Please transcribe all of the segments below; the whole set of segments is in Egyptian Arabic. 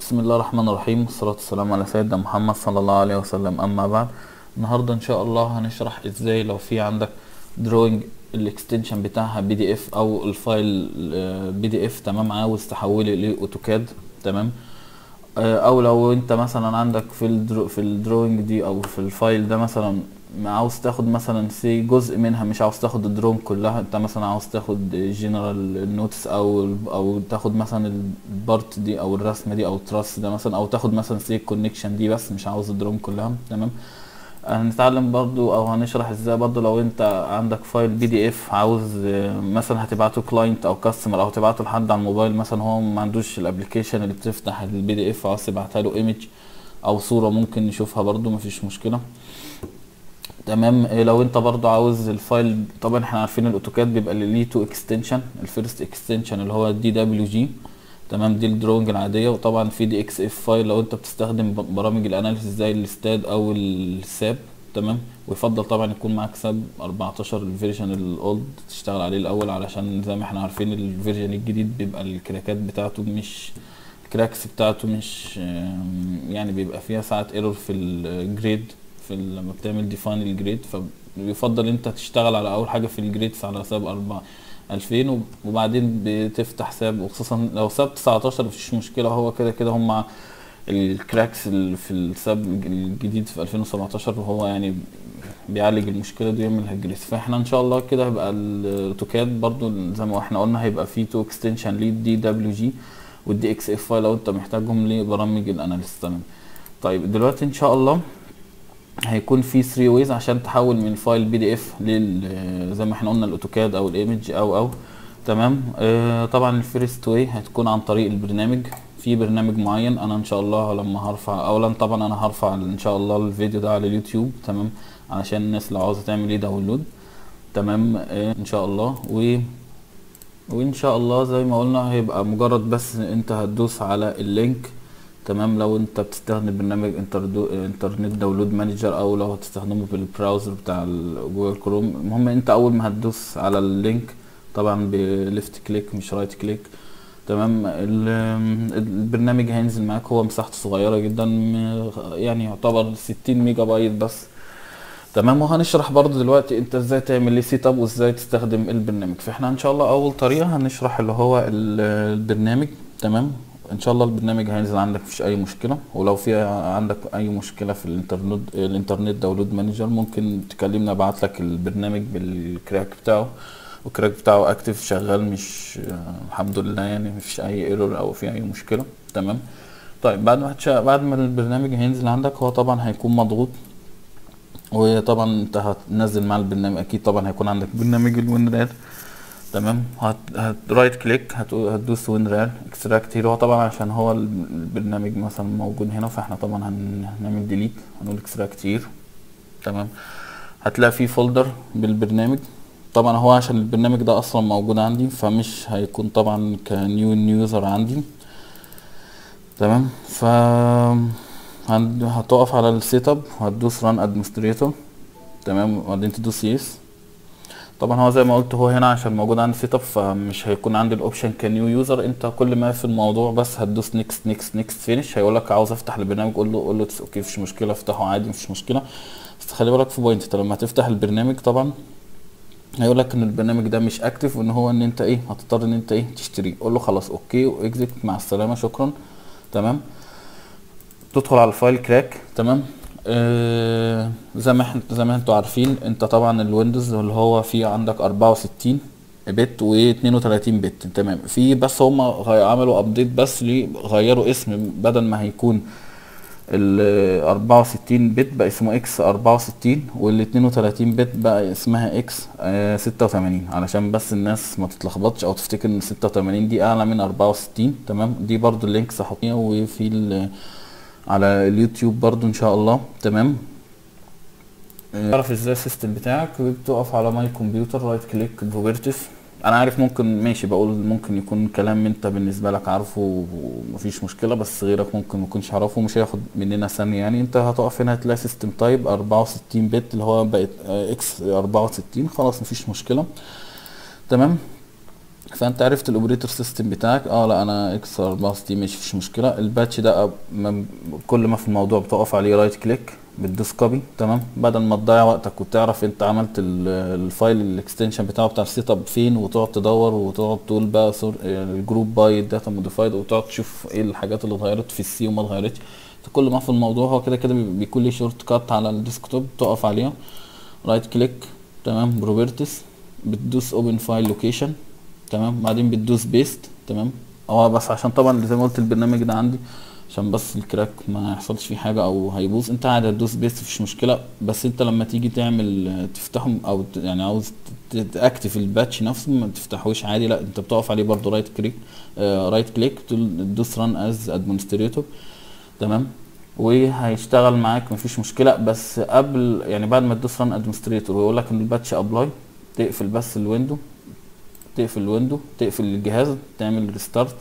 بسم الله الرحمن الرحيم والصلاة والسلام على سيدنا محمد صلى الله عليه وسلم أما بعد النهاردة إن شاء الله هنشرح إزاي لو في عندك دروينج الاكستنشن بتاعها بي دي اف او الفايل بي دي اف تمام عاوز تحوله لاوتوكاد تمام آه، او لو انت مثلا عندك في الدرو في الدروينج دي او في الفايل ده مثلا عاوز تاخد مثلا سي جزء منها مش عاوز تاخد الدروينج كلها انت مثلا عاوز تاخد جنرال نوتس او او تاخد مثلا البارت دي او الرسمه دي او التراس ده مثلا او تاخد مثلا سي كونكشن دي بس مش عاوز الدروينج كلها تمام هنتعلم برضو او هنشرح ازاي برضو لو انت عندك فايل بي دي اف عاوز آه، مثلا هتبعته كلاينت او كاستمر او هتبعته لحد على الموبايل مثلا هو ما عندوش الابلكيشن اللي بتفتح البي دي اف عاوز تبعتها له ايمج او صورة ممكن نشوفها برضو مفيش مشكلة تمام إيه لو انت برضو عاوز الفايل طبعا احنا عارفين الاوتوكاد بيبقى ليه تو اكستنشن الفيرست اكستنشن اللي هو الدي دبليو جي تمام دي الدروينج العاديه وطبعا في دي اكس اف فايل لو انت بتستخدم ب- برامج الاناليسيس زي الاستاد او الساب تمام ويفضل طبعا يكون معاك ساب 14 الفيرجن الاولد تشتغل عليه الاول علشان زي ما احنا عارفين الفيرجن الجديد بيبقى الكراكات بتاعته مش الكراكس بتاعته مش آم، يعني بيبقى فيها ساعات ايرور في الجريد في ال- لما بتعمل ديفاين الجريد فبيفضل انت تشتغل على اول حاجه في الجريدز على ساب 4 2000 وب- وبعدين بتفتح ساب وخصوصا لو ساب 19 مفيش مشكله هو كده كده هم الكراكس اللي في الساب الجديد في 2017 وهو يعني بيعالج المشكله دي ويعمل هجريس فاحنا ان شاء الله كده هيبقى الاوتوكاد برضو زي ما احنا قلنا هيبقى فيه تو اكستنشن ليه دي دبليو جي والدي اكس اف فايل لو انت محتاجهم لبرامج الاناليست تمام طيب دلوقتي ان شاء الله هيكون في 3 ويز عشان تحول من فايل بي دي اف لل زي ما احنا قلنا الاوتوكاد او الايمج او او تمام آه طبعا الفيرست واي هتكون عن طريق البرنامج في برنامج معين انا ان شاء الله لما هرفع اولا طبعا انا هرفع ان شاء الله الفيديو ده على اليوتيوب تمام علشان الناس لو عاوزه تعمل ايه داونلود تمام آه ان شاء الله و وان شاء الله زي ما قلنا هيبقى مجرد بس انت هتدوس على اللينك تمام لو انت بتستخدم برنامج انتردو... انترنت داونلود مانجر او لو هتستخدمه بالبراوزر بتاع ال- جوجل كروم المهم انت اول ما هتدوس على اللينك طبعا بليفت كليك مش رايت كليك تمام ال- البرنامج هينزل معاك هو مساحته صغيرة جدا م- يعني يعتبر 60 ميجا بايت بس تمام وهنشرح برضو دلوقتي انت ازاي تعمل ليه سيت اب وازاي تستخدم البرنامج فاحنا ان شاء الله اول طريقة هنشرح اللي هو ال- البرنامج تمام ان شاء الله البرنامج هينزل عندك مفيش اي مشكلة ولو في عندك اي مشكلة في الانترنت الانترنت داونلود مانجر ممكن تكلمنا ابعت لك البرنامج بالكراك بتاعه والكراك بتاعه اكتف شغال مش الحمد لله يعني مفيش اي ايرور او في اي مشكلة تمام طيب بعد ما هتش... بعد ما البرنامج هينزل عندك هو طبعا هيكون مضغوط وطبعا انت هتنزل مع البرنامج اكيد طبعا هيكون عندك برنامج الوين رال تمام هت هت رايت كليك هت هتدوس وين رال اكستراكت هيرو طبعا عشان هو البرنامج مثلا موجود هنا فاحنا طبعا هن- هنعمل ديليت هنقول اكستراكت هير تمام هتلاقي فيه فولدر بالبرنامج طبعا هو عشان البرنامج ده اصلا موجود عندي فمش هيكون طبعا كنيو يوزر عندي تمام ف هن- هتقف على السيت اب وهتدوس ران ادمنستريتور تمام وبعدين تدوس يس طبعا هو زي ما قلت هو هنا عشان موجود عندي سيت اب فمش هيكون عندي الاوبشن كنيو يوزر انت كل ما في الموضوع بس هتدوس نيكست نيكست نيكست فينش هيقول لك عاوز افتح البرنامج قول له قول له اوكي مفيش مشكله افتحه عادي مفيش مشكله بس خلي بالك في بوينت انت لما تفتح البرنامج طبعا هيقول لك ان البرنامج ده مش اكتف وان هو ان انت ايه هتضطر ان انت ايه تشتريه قول له خلاص اوكي واكزيت مع السلامه شكرا تمام تدخل على الفايل كراك تمام آه زي ما احنا زي ما انتوا عارفين انت طبعا الويندوز اللي هو فيه عندك 64 بت و 32 بت تمام في بس هم عملوا ابديت بس ليه غيروا اسم بدل ما هيكون ال 64 بت بقى اسمه اكس 64 وال 32 بت بقى اسمها اكس آه 86 علشان بس الناس ما تتلخبطش او تفتكر ان 86 دي اعلى من 64 تمام دي برضو اللينكس هحطها وفي ال- على اليوتيوب برضو ان شاء الله تمام آه، تعرف ازاي السيستم بتاعك بتقف على ماي كمبيوتر رايت كليك بروبرتيز انا عارف ممكن ماشي بقول ممكن يكون كلام انت بالنسبه لك عارفه ومفيش مشكله بس غيرك ممكن ما يكونش عارفه مش هياخد مننا ثانيه يعني انت هتقف هنا هتلاقي سيستم تايب 64 بت اللي هو بقت اكس 64 خلاص مفيش مشكله تمام فانت عرفت الاوبريتور سيستم بتاعك اه لا انا اكس 4 دي مش فيش مشكله الباتش ده أب- ما- كل ما في الموضوع بتقف عليه رايت كليك بتدوس كوبي تمام بدل ما تضيع وقتك وتعرف انت عملت ال- الفايل الاكستنشن بتاعه بتاع السيت اب فين وتقعد تدور وتقعد تقول بقى سور- يعني الجروب باي داتا موديفايد وتقعد تشوف ايه الحاجات اللي اتغيرت في السي وما اتغيرتش انت كل ما في الموضوع هو كده كده بي- بيكون ليه شورت كات على الديسكتوب تقف عليها رايت كليك تمام بروبرتس بتدوس اوبن فايل لوكيشن تمام بعدين بتدوس بيست تمام اه بس عشان طبعا زي ما قلت البرنامج ده عندي عشان بس الكراك ما يحصلش فيه حاجه او هيبوظ انت عادي هتدوس بيست مفيش مشكله بس انت لما تيجي تعمل آه، تفتحه او ت- يعني عاوز ت- تاكتف الباتش نفسه ما تفتحوش عادي لا انت بتقف عليه برضو رايت كليك آه رايت كليك تدوس ران از ادمنستريتور تمام وهيشتغل معاك مفيش مشكله بس قبل يعني بعد ما تدوس ران ادمنستريتور ويقول لك ان الباتش ابلاي تقفل بس الويندو تقفل الويندو تقفل الجهاز تعمل ريستارت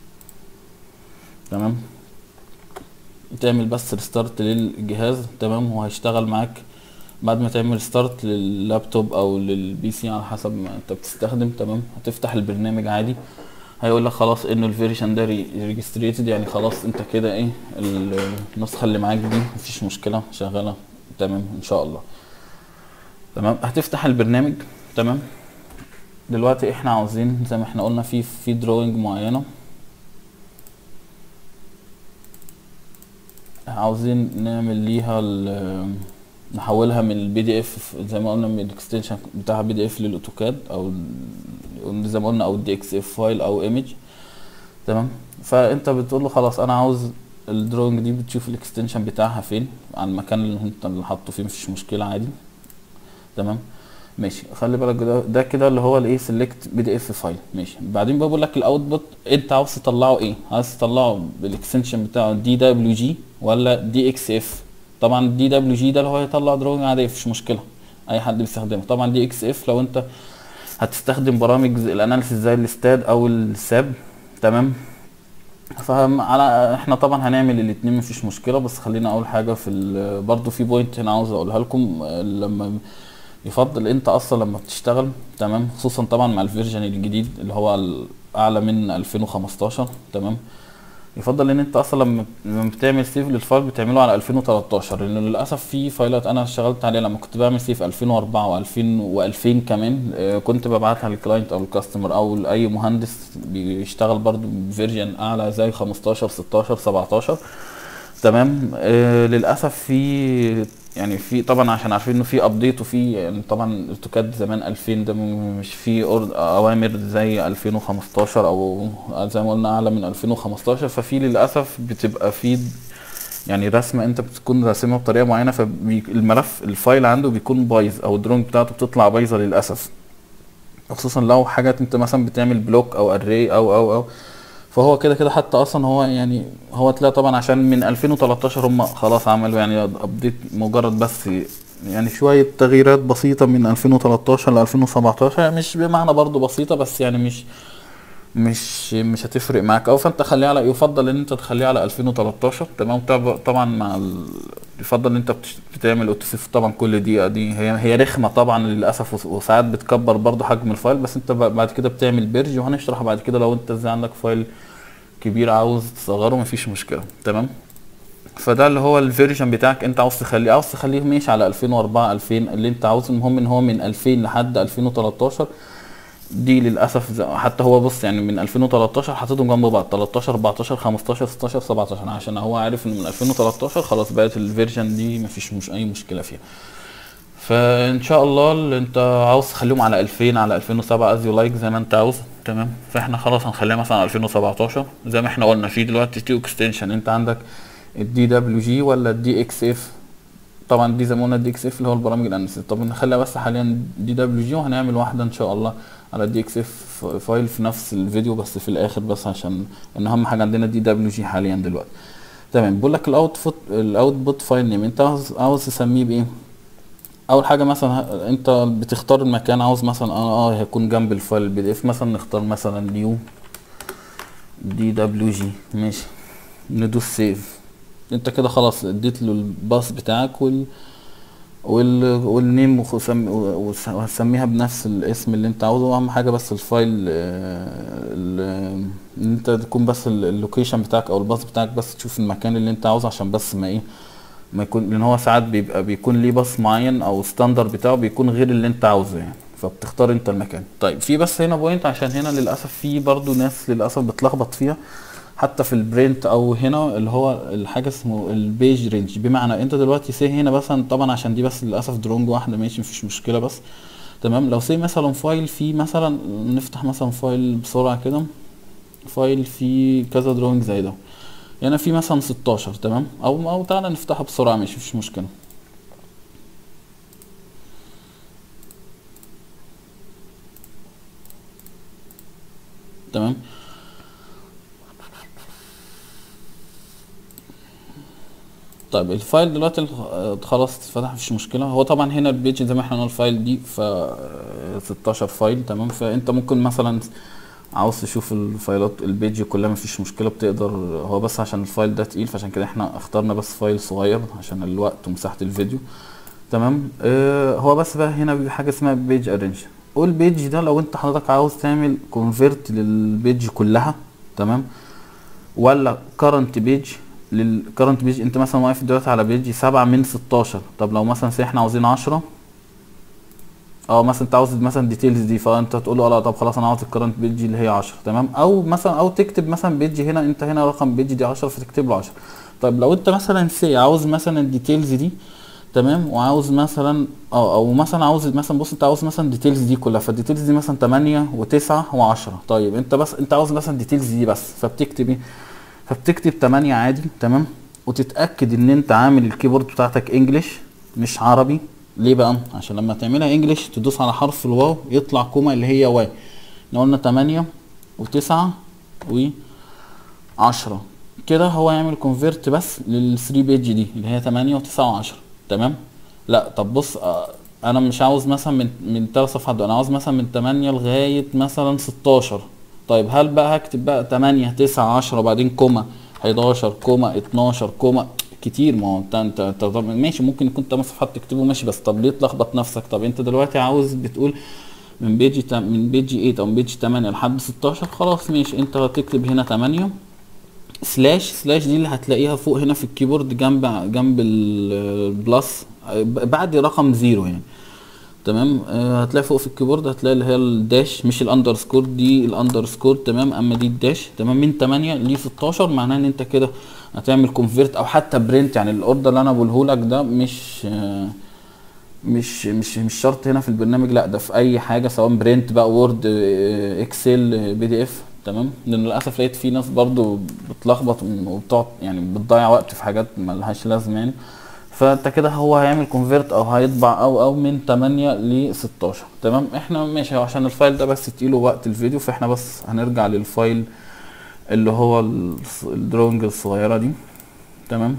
تمام تعمل بس ريستارت للجهاز تمام وهيشتغل معاك بعد ما تعمل ستارت لللابتوب او للبي سي على حسب ما انت بتستخدم تمام هتفتح البرنامج عادي هيقول لك خلاص انه الفيرجن ده ريجستريتد يعني خلاص انت كده ايه ال- النسخه اللي معاك دي مفيش مشكله شغاله تمام ان شاء الله تمام هتفتح البرنامج تمام دلوقتي احنا عاوزين زي ما احنا قلنا في في دروينج معينه عاوزين نعمل ليها ال- نحولها من البي دي اف زي ما قلنا من الاكستنشن بتاع بي دي اف للاوتوكاد او ال- زي ما قلنا او الدي اكس اف فايل او ايمج تمام فانت بتقول له خلاص انا عاوز الدروينج دي بتشوف الاكستنشن بتاعها فين على المكان اللي انت اللي حاطه فيه مفيش مشكله عادي تمام ماشي خلي بالك ده, ده كده اللي هو الايه سيلكت بي دي اف فايل ماشي بعدين بقول لك الاوتبوت انت عاوز تطلعه ايه عاوز تطلعه بالاكستنشن بتاعه دي دبليو جي ولا دي اكس اف طبعا دي دبليو جي ده اللي هو هيطلع دروينج عادي مفيش مشكله اي حد بيستخدمه طبعا دي اكس اف لو انت هتستخدم برامج زي الاناليسيس زي الاستاد او الساب تمام فعلى احنا طبعا هنعمل الاتنين مفيش مشكله بس خلينا اول حاجه في ال- برضو في بوينت هنا عاوز اقولها لكم آه، لما يفضل انت اصلا لما بتشتغل تمام خصوصا طبعا مع الفيرجن الجديد اللي هو الاعلى من 2015 تمام يفضل ان انت اصلا لما لما بتعمل سيف للفايل بتعمله على 2013 لان للاسف في فايلات انا اشتغلت عليها لما كنت بعمل سيف 2004 و2000 و2000 كمان آه، كنت ببعتها للكلاينت او الكاستمر او لاي مهندس بيشتغل برضو بفيرجن اعلى زي 15 16 17 تمام آه للاسف في يعني في طبعا عشان عارفين انه في ابديت وفي يعني طبعا اوتوكاد زمان 2000 ده م- مش في أور- اوامر زي 2015 او زي ما قلنا اعلى من 2015 ففي للاسف بتبقى في يعني رسمه انت بتكون راسمها بطريقه معينه فالملف الفايل عنده بيكون بايظ او الدرونج بتاعته بتطلع بايظه للاسف خصوصا لو حاجات انت مثلا بتعمل بلوك او اري او او او فهو كده كده حتى اصلا هو يعني هو تلاقي طبعا عشان من 2013 هم خلاص عملوا يعني ابديت مجرد بس يعني شوية تغييرات بسيطة من 2013 ل 2017 مش بمعنى برضو بسيطة بس يعني مش مش مش هتفرق معاك او فانت خليه على يفضل ان انت تخليه على 2013 تمام طب- طبعا مع ال... يفضل ان انت بتش- بتعمل اوتوسيف طبعا كل دقيقه دي هي هي رخمه طبعا للاسف وس- وساعات بتكبر برضو حجم الفايل بس انت ب- بعد كده بتعمل بيرج وهنشرح بعد كده لو انت ازاي عندك فايل كبير عاوز تصغره مفيش مشكله تمام فده اللي هو الفيرجن بتاعك انت عاوز تخليه عاوز تخليه ماشي على 2004 2000 اللي انت عاوزه المهم ان هو من 2000 لحد 2013 دي للاسف ز- حتى هو بص يعني من 2013 حاططهم جنب بعض 13 14 15 16 17 عشان هو عارف ان من 2013 خلاص بقت الفيرجن دي مفيش مش اي مشكله فيها فان شاء الله اللي انت عاوز تخليهم على 2000 على 2007 از يو لايك زي ما انت عاوز تمام فاحنا خلاص هنخليها مثلا على 2017 زي ما احنا قلنا في دلوقتي تو اكستنشن انت عندك الدي دبليو جي ولا الدي اكس اف طبعا دي زي ما قلنا الدي اكس اف اللي هو البرامج الاناليسيس طب نخليها بس حاليا دي دبليو جي وهنعمل واحده ان شاء الله على الدي اكس اف فايل في نفس الفيديو بس في الاخر بس عشان ان اهم حاجه عندنا دي دبليو جي حاليا دلوقتي تمام بقول لك الاوتبوت الاوتبوت فايل نيم انت عاوز عاوز تسميه بايه اول حاجه مثلا ه- انت بتختار المكان عاوز مثلا اه اه هيكون جنب الفايل البي دي اف مثلا نختار مثلا نيو دي دبليو جي ماشي ندوس سيف انت كده خلاص اديت له الباص بتاعك وال وال... والنيم وخسم- وس- وهتسميها بنفس الاسم اللي انت عاوزه اهم حاجه بس الفايل آه، ال- ان انت تكون بس ال- اللوكيشن بتاعك او الباص بتاعك بس تشوف المكان اللي انت عاوزه عشان بس ما ايه ما يكون لان هو ساعات بيبقى بيكون ليه باص معين او ستاندر بتاعه بيكون غير اللي انت عاوزه يعني فبتختار انت المكان طيب في بس هنا بوينت عشان هنا للاسف في برضو ناس للاسف بتلخبط فيها حتى في البرنت او هنا اللي هو الحاجه اسمه البيج رينج بمعنى انت دلوقتي سي هنا مثلا طبعا عشان دي بس للاسف درونج واحده ماشي مفيش مشكله بس تمام لو سي مثلا فايل فيه مثلا نفتح مثلا فايل بسرعه كده فايل فيه كذا درونج زي ده هنا في مثلا 16 تمام او او تعالى نفتحه بسرعه ماشي مفيش مشكله تمام طيب الفايل دلوقتي الخ- آه، خلاص اتفتح مفيش مشكله هو طبعا هنا البيج زي ما احنا قلنا الفايل دي ف آه، 16 فايل تمام فانت ممكن مثلا عاوز تشوف الفايلات البيج كلها مفيش مشكله بتقدر هو بس عشان الفايل ده تقيل فعشان كده احنا اخترنا بس فايل صغير عشان الوقت ومساحه الفيديو تمام آه هو بس بقى هنا بيبقى حاجه اسمها بيج ارينج والبيج ده لو انت حضرتك عاوز تعمل كونفيرت للبيج كلها تمام ولا كرنت بيج للكرنت بيج انت مثلا واقف دلوقتي على بيج 7 من 16 طب لو مثلا سي احنا عاوزين 10 اه مثلا انت عاوز مثلا ديتيلز دي فانت تقول له لا طب خلاص انا عاوز الكرنت بيج اللي هي 10 تمام او مثلا او تكتب مثلا بيج هنا انت هنا رقم بيج دي 10 فتكتب له 10 طيب لو انت مثلا سي عاوز مثلا الديتيلز دي تمام وعاوز مثلا اه او مثلا عاوز مثلا بص انت عاوز مثلا الديتيلز دي كلها فالديتيلز دي مثلا 8 و9 و10 طيب انت بس انت عاوز مثلا الديتيلز دي بس فبتكتب ايه فبتكتب 8 عادي تمام وتتاكد ان انت عامل الكيبورد بتاعتك انجلش مش عربي ليه بقى عشان لما تعملها انجلش تدوس على حرف الواو يطلع كوما اللي هي واي احنا قلنا 8 و9 و 10 كده هو يعمل كونفيرت بس لل 3 بيج دي اللي هي 8 و9 و10 تمام لا طب بص آه، انا مش عاوز مثلا من من ثلاث صفحات دول انا عاوز مثلا من 8 لغايه مثلا 16 طيب هل بقى هكتب بقى 8 9 10 وبعدين كوما 11 كوما 12 كوما كتير ما هو انت انت انت طب ماشي ممكن يكون ثمان صفحات تكتبه ماشي بس طب ليه تلخبط نفسك طب انت دلوقتي عاوز بتقول من بيجي تا- من بيجي 8 او من بيجي 8 لحد 16 خلاص ماشي انت هتكتب هنا 8 سلاش سلاش دي اللي هتلاقيها فوق هنا في الكيبورد جنب جنب ال- البلس ب- بعد رقم زيرو يعني تمام آه هتلاقي فوق في الكيبورد هتلاقي اللي هي الداش مش الاندرسكور دي الاندرسكور تمام اما دي الداش تمام من 8 ل 16 معناه ان انت كده هتعمل كونفيرت او حتى برنت يعني الاوردر اللي انا بقوله لك ده مش آه مش مش مش شرط هنا في البرنامج لا ده في اي حاجه سواء برنت بقى وورد آه، اكسل آه، بي دي اف تمام لان للاسف لقيت في ناس برضو بتلخبط وبتقعد يعني بتضيع وقت في حاجات ملهاش لازمه يعني فانت كده هو هيعمل كونفيرت او هيطبع او او من 8 ل 16 تمام احنا ماشي هو عشان الفايل ده بس تقيله وقت الفيديو فاحنا بس هنرجع للفايل اللي هو الص- الدرونج الصغيره دي تمام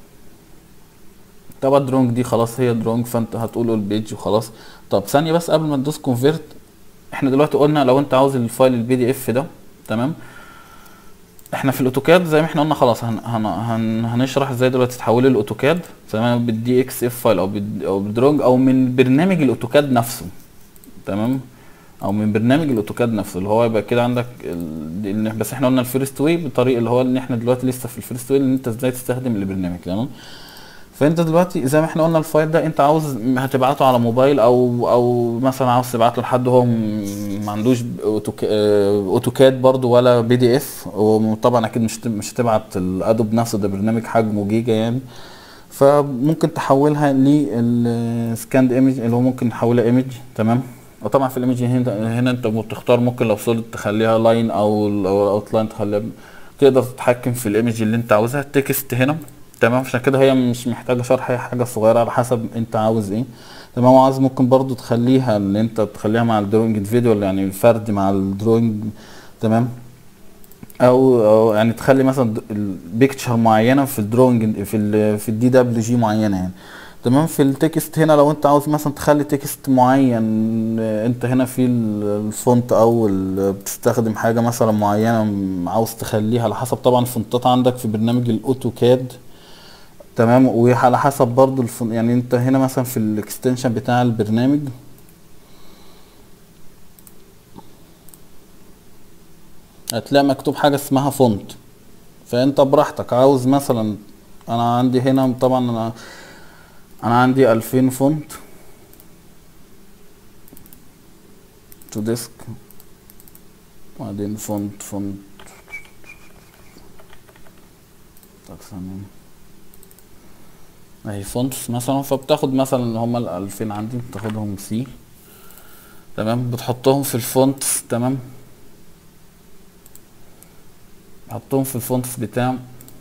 طبعا الدرونج دي خلاص هي درونج فانت هتقوله البيج وخلاص طب ثانيه بس قبل ما تدوس كونفيرت احنا دلوقتي قلنا لو انت عاوز الفايل البي دي اف ده تمام احنا في الاوتوكاد زي ما احنا قلنا خلاص هن هن هن هنشرح ازاي دلوقتي تحوله الاوتوكاد تمام بالدي اكس اف فايل او بال او بالدرونج او من برنامج الاوتوكاد نفسه تمام او من برنامج الاوتوكاد نفسه اللي هو يبقى كده عندك ال... دي- إن- بس احنا قلنا الفيرست واي بطريقه اللي هو ان احنا دلوقتي لسه في الفيرست واي ان انت ازاي تستخدم البرنامج تمام فانت دلوقتي زي ما احنا قلنا الفايل ده انت عاوز هتبعته على موبايل او او مثلا عاوز تبعته لحد هو م- ما عندوش أوتوك- آه، اوتوكاد برضو ولا بي دي اف وطبعا اكيد مش هت- مش هتبعت الادوب نفسه ده برنامج حجمه جيجا يعني فممكن تحولها للسكاند ايمج اللي هو ممكن تحولها ايمج تمام وطبعا في الايمج هنا هنا انت بتختار ممكن لو سوليد تخليها لاين او او اوت لاين تخليها تقدر تتحكم في الايمج اللي انت عاوزها التكست هنا تمام عشان كده هي مش محتاجه شرح هي حاجه صغيره على حسب انت عاوز ايه تمام وعاوز ممكن برضو تخليها اللي انت تخليها مع الدروينج فيديو يعني الفرد مع الدروينج تمام او او يعني تخلي مثلا البيكتشر معينه في الدروينج في ال في الدي دبليو جي معينه يعني تمام في التكست هنا لو انت عاوز مثلا تخلي تكست معين آه، انت هنا في ال- الفونت او ال- بتستخدم حاجه مثلا معينه م- عاوز تخليها على حسب طبعا الفونتات عندك في برنامج الاوتوكاد تمام وعلى حسب برضو الف... يعني انت هنا مثلا في الاكستنشن بتاع البرنامج هتلاقي مكتوب حاجة اسمها فونت فانت براحتك عاوز مثلا انا عندي هنا طبعا انا انا عندي الفين فونت تو ديسك وبعدين فونت فونت تقسيم اهي فونتس مثلا فبتاخد مثلا اللي هما الالفين عندي بتاخدهم سي تمام بتحطهم في الفونتس تمام حطهم في الفونتس بتاع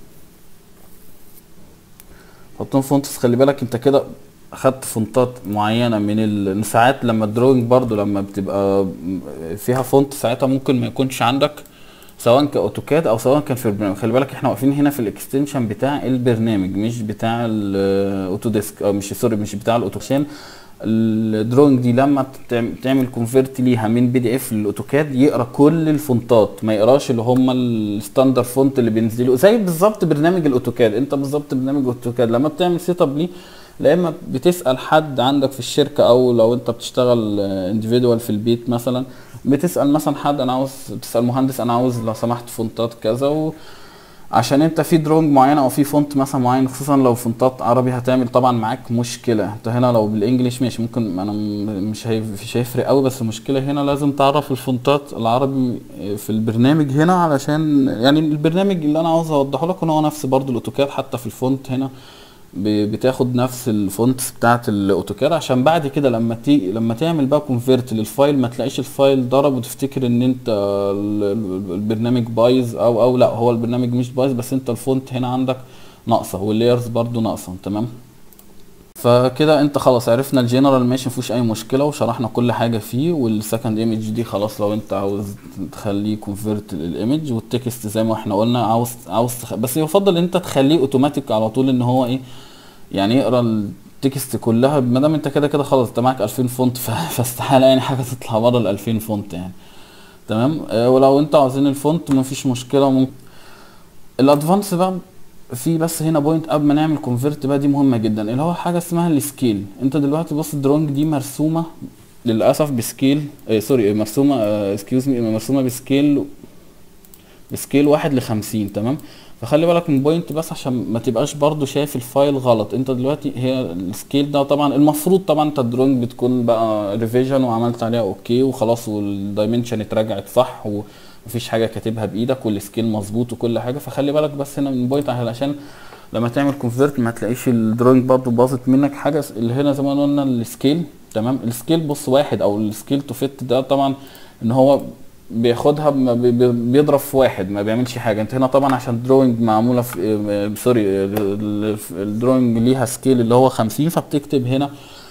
حطهم فونتس خلي بالك انت كده اخدت فونتات معينه من ال... ساعات لما الدروينج برضو لما بتبقى فيها فونت ساعتها ممكن ما يكونش عندك سواء كاوتوكاد او سواء كان في البرنامج خلي بالك احنا واقفين هنا في الاكستنشن بتاع البرنامج مش بتاع الاوتوديسك او مش سوري مش بتاع الاوتوشين الدروينج دي لما تعمل كونفيرت ليها من بي دي اف للاوتوكاد يقرا كل الفونتات ما يقراش اللي هم الستاندر فونت اللي بينزلوا زي بالظبط برنامج الاوتوكاد انت بالظبط برنامج الاوتوكاد لما بتعمل سيت اب ليه لا اما بتسال حد عندك في الشركه او لو انت بتشتغل انديفيدوال في البيت مثلا بتسال مثلا حد انا عاوز تسال مهندس انا عاوز لو سمحت فونتات كذا و عشان انت في دروينج معينه او في فونت مثلا معين خصوصا لو فونتات عربي هتعمل طبعا معاك مشكله انت هنا لو بالانجليش ماشي ممكن انا مش مش هيفرق قوي بس المشكله هنا لازم تعرف الفونتات العربي في البرنامج هنا علشان يعني البرنامج اللي انا عاوز اوضحه لك ان هو نفس برضو الاوتوكاد حتى في الفونت هنا بتاخد نفس الفونتس بتاعت الاوتوكاد عشان بعد كده لما تيجي لما تعمل بقى كونفيرت للفايل ما تلاقيش الفايل ضرب وتفتكر ان انت البرنامج بايظ او او لا هو البرنامج مش بايظ بس انت الفونت هنا عندك ناقصه واللايرز برضو ناقصه تمام فكده انت خلاص عرفنا الجنرال ماشي مفيهوش اي مشكله وشرحنا كل حاجه فيه والسكند ايمج دي خلاص لو انت عاوز تخليه كونفيرت للايمج والتكست زي ما احنا قلنا عاوز عاوز تخ... بس يفضل انت تخليه اوتوماتيك على طول ان هو ايه يعني يقرا التكست كلها ما دام انت كده كده خلاص انت معاك 2000 فونت ف... فاستحاله يعني حاجه تطلع بره ال 2000 فونت يعني تمام اه ولو انت عاوزين الفونت مفيش مشكله ممكن الادفانس بقى في بس هنا بوينت قبل ما نعمل كونفيرت بقى دي مهمه جدا اللي هو حاجه اسمها السكيل انت دلوقتي بص الدرونج دي مرسومه للاسف بسكيل اه سوري مرسومه اسكيوز مي مرسومه بسكيل بسكيل واحد لخمسين تمام فخلي بالك من بوينت بس عشان ما تبقاش برضو شايف الفايل غلط انت دلوقتي هي السكيل ده طبعا المفروض طبعا انت الدرونج بتكون بقى ريفيجن وعملت عليها اوكي وخلاص والدايمنشن اتراجعت صح و مفيش حاجه كاتبها بايدك والسكيل مظبوط وكل حاجه فخلي بالك بس هنا من بوينت علشان لما تعمل كونفيرت ما تلاقيش الدروينج برضو باظت منك حاجه اللي هنا زي ما قلنا السكيل تمام السكيل بص واحد او السكيل تو فيت ده طبعا ان هو بياخدها بيضرب في واحد ما بيعملش حاجه انت هنا طبعا عشان دروينج معموله في سوري الدروينج ليها سكيل اللي هو 50 فبتكتب هنا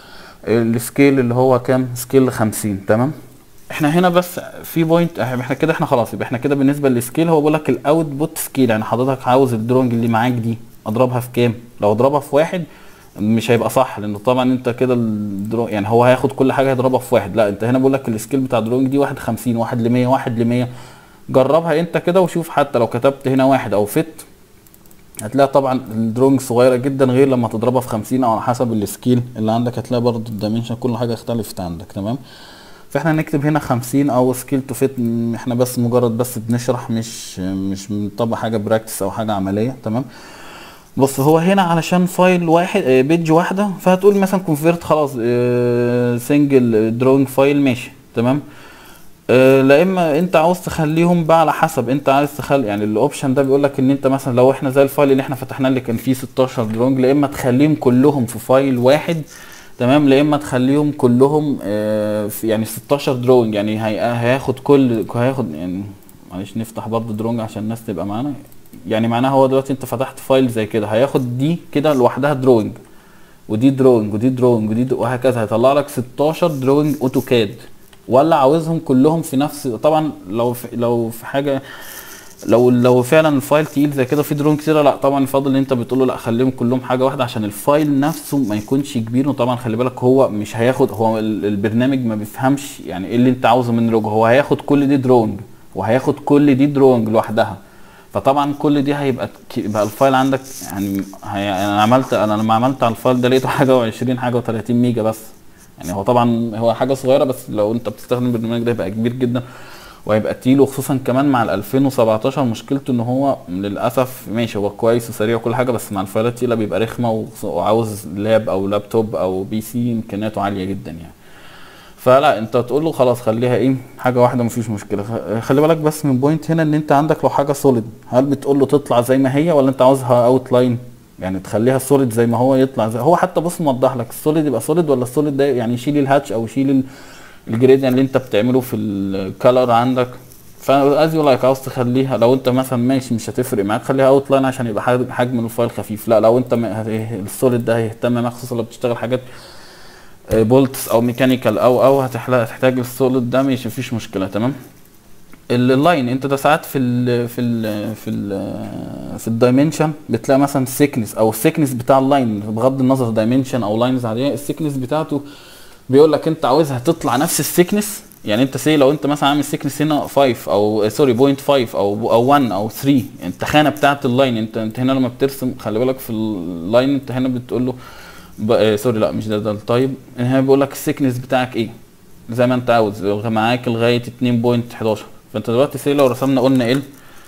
السكيل اللي هو كام سكيل 50 تمام احنا هنا بس في بوينت احنا كده احنا خلاص يبقى احنا كده بالنسبه للسكيل هو بيقول لك الاوتبوت سكيل يعني حضرتك عاوز الدرونج اللي معاك دي اضربها في كام لو اضربها في واحد مش هيبقى صح لانه طبعا انت كده الدرو يعني هو هياخد كل حاجه يضربها في واحد لا انت هنا بيقول لك السكيل بتاع الدرونج دي واحد 50 واحد ل 100 واحد ل 100 جربها انت كده وشوف حتى لو كتبت هنا واحد او فت هتلاقي طبعا الدرونج صغيره جدا غير لما تضربها في 50 او على حسب السكيل اللي عندك هتلاقي برضه الدايمنشن كل حاجه اختلفت عندك تمام فاحنا نكتب هنا 50 او سكيل تو فيت احنا بس مجرد بس بنشرح مش مش بنطبق حاجه براكتس او حاجه عمليه تمام بص هو هنا علشان فايل واحد بيج واحده فهتقول مثلا كونفيرت خلاص سنجل دروينج فايل ماشي تمام أه لا اما انت عاوز تخليهم بقى على حسب انت عايز تخلي يعني الاوبشن ده بيقول لك ان انت مثلا لو احنا زي الفايل اللي احنا فتحناه اللي كان فيه 16 دروينج لا اما تخليهم كلهم في فايل واحد تمام لا اما تخليهم كلهم آه في يعني 16 دروينج يعني هي هياخد كل هياخد يعني معلش نفتح برضه دروينج عشان الناس تبقى معانا يعني معناها هو دلوقتي انت فتحت فايل زي كده هياخد دي كده لوحدها دروينج ودي دروينج ودي دروينج ودي دو وهكذا هيطلع لك 16 دروينج اوتوكاد ولا عاوزهم كلهم في نفس طبعا لو في لو في حاجه لو لو فعلا الفايل تقيل زي كده في درون كتيره لا طبعا يفضل ان انت بتقول له لا خليهم كلهم حاجه واحده عشان الفايل نفسه ما يكونش كبير وطبعا خلي بالك هو مش هياخد هو البرنامج ما بيفهمش يعني ايه اللي انت عاوزه من لوجو هو هياخد كل دي درونج وهياخد كل دي درونج لوحدها فطبعا كل دي هيبقى ك- يبقى الفايل عندك يعني هي انا عملت انا لما عملت على الفايل ده لقيته حاجه و20 حاجه و30 ميجا بس يعني هو طبعا هو حاجه صغيره بس لو انت بتستخدم البرنامج ده يبقى كبير جدا وهيبقى تقيل وخصوصا كمان مع ال 2017 مشكلته ان هو للاسف ماشي هو كويس وسريع وكل حاجه بس مع الفايلات التقيله بيبقى رخمه وخص- وعاوز لاب او لابتوب او بي سي امكانياته عاليه جدا يعني فلا انت تقول له خلاص خليها ايه حاجه واحده مفيش مشكله خ- خلي بالك بس من بوينت هنا ان انت عندك لو حاجه سوليد هل بتقول له تطلع زي ما هي ولا انت عاوزها اوت لاين يعني تخليها سوليد زي ما هو يطلع زي هو حتى بص موضح لك السوليد يبقى سوليد ولا السوليد ده يعني يشيل الهاتش او يشيل ال- الجريدينت اللي انت بتعمله في الكالر عندك فاز يو لايك عاوز تخليها لو انت مثلا ماشي مش هتفرق معاك خليها اوت لاين عشان يبقى حجم- حجم الفايل خفيف لا لو انت م- هت- السوليد ده هيهتم معاك خصوصا لو بتشتغل حاجات بولتس او ميكانيكال او او هتحلا- هتحتاج السوليد ده مش مفيش مشكله تمام ال- اللاين انت ده ساعات في ال في ال في ال في الدايمنشن بتلاقي مثلا السيكنس او السيكنس بتاع اللاين بغض النظر دايمنشن او لاينز عاديه السيكنس بتاعته بيقول لك انت عاوزها تطلع نفس السيكنس يعني انت سي لو انت مثلا عامل سيكنس هنا 5 او سوري بوينت 5 او او 1 او 3 التخانه بتاعت اللاين انت انت هنا لما بترسم خلي بالك في اللاين انت هنا بتقول له ب... آه سوري لا مش ده ده التايب هنا بيقول لك السيكنس بتاعك ايه زي ما انت عاوز معاك لغايه 2.11 فانت دلوقتي سي لو رسمنا قلنا ال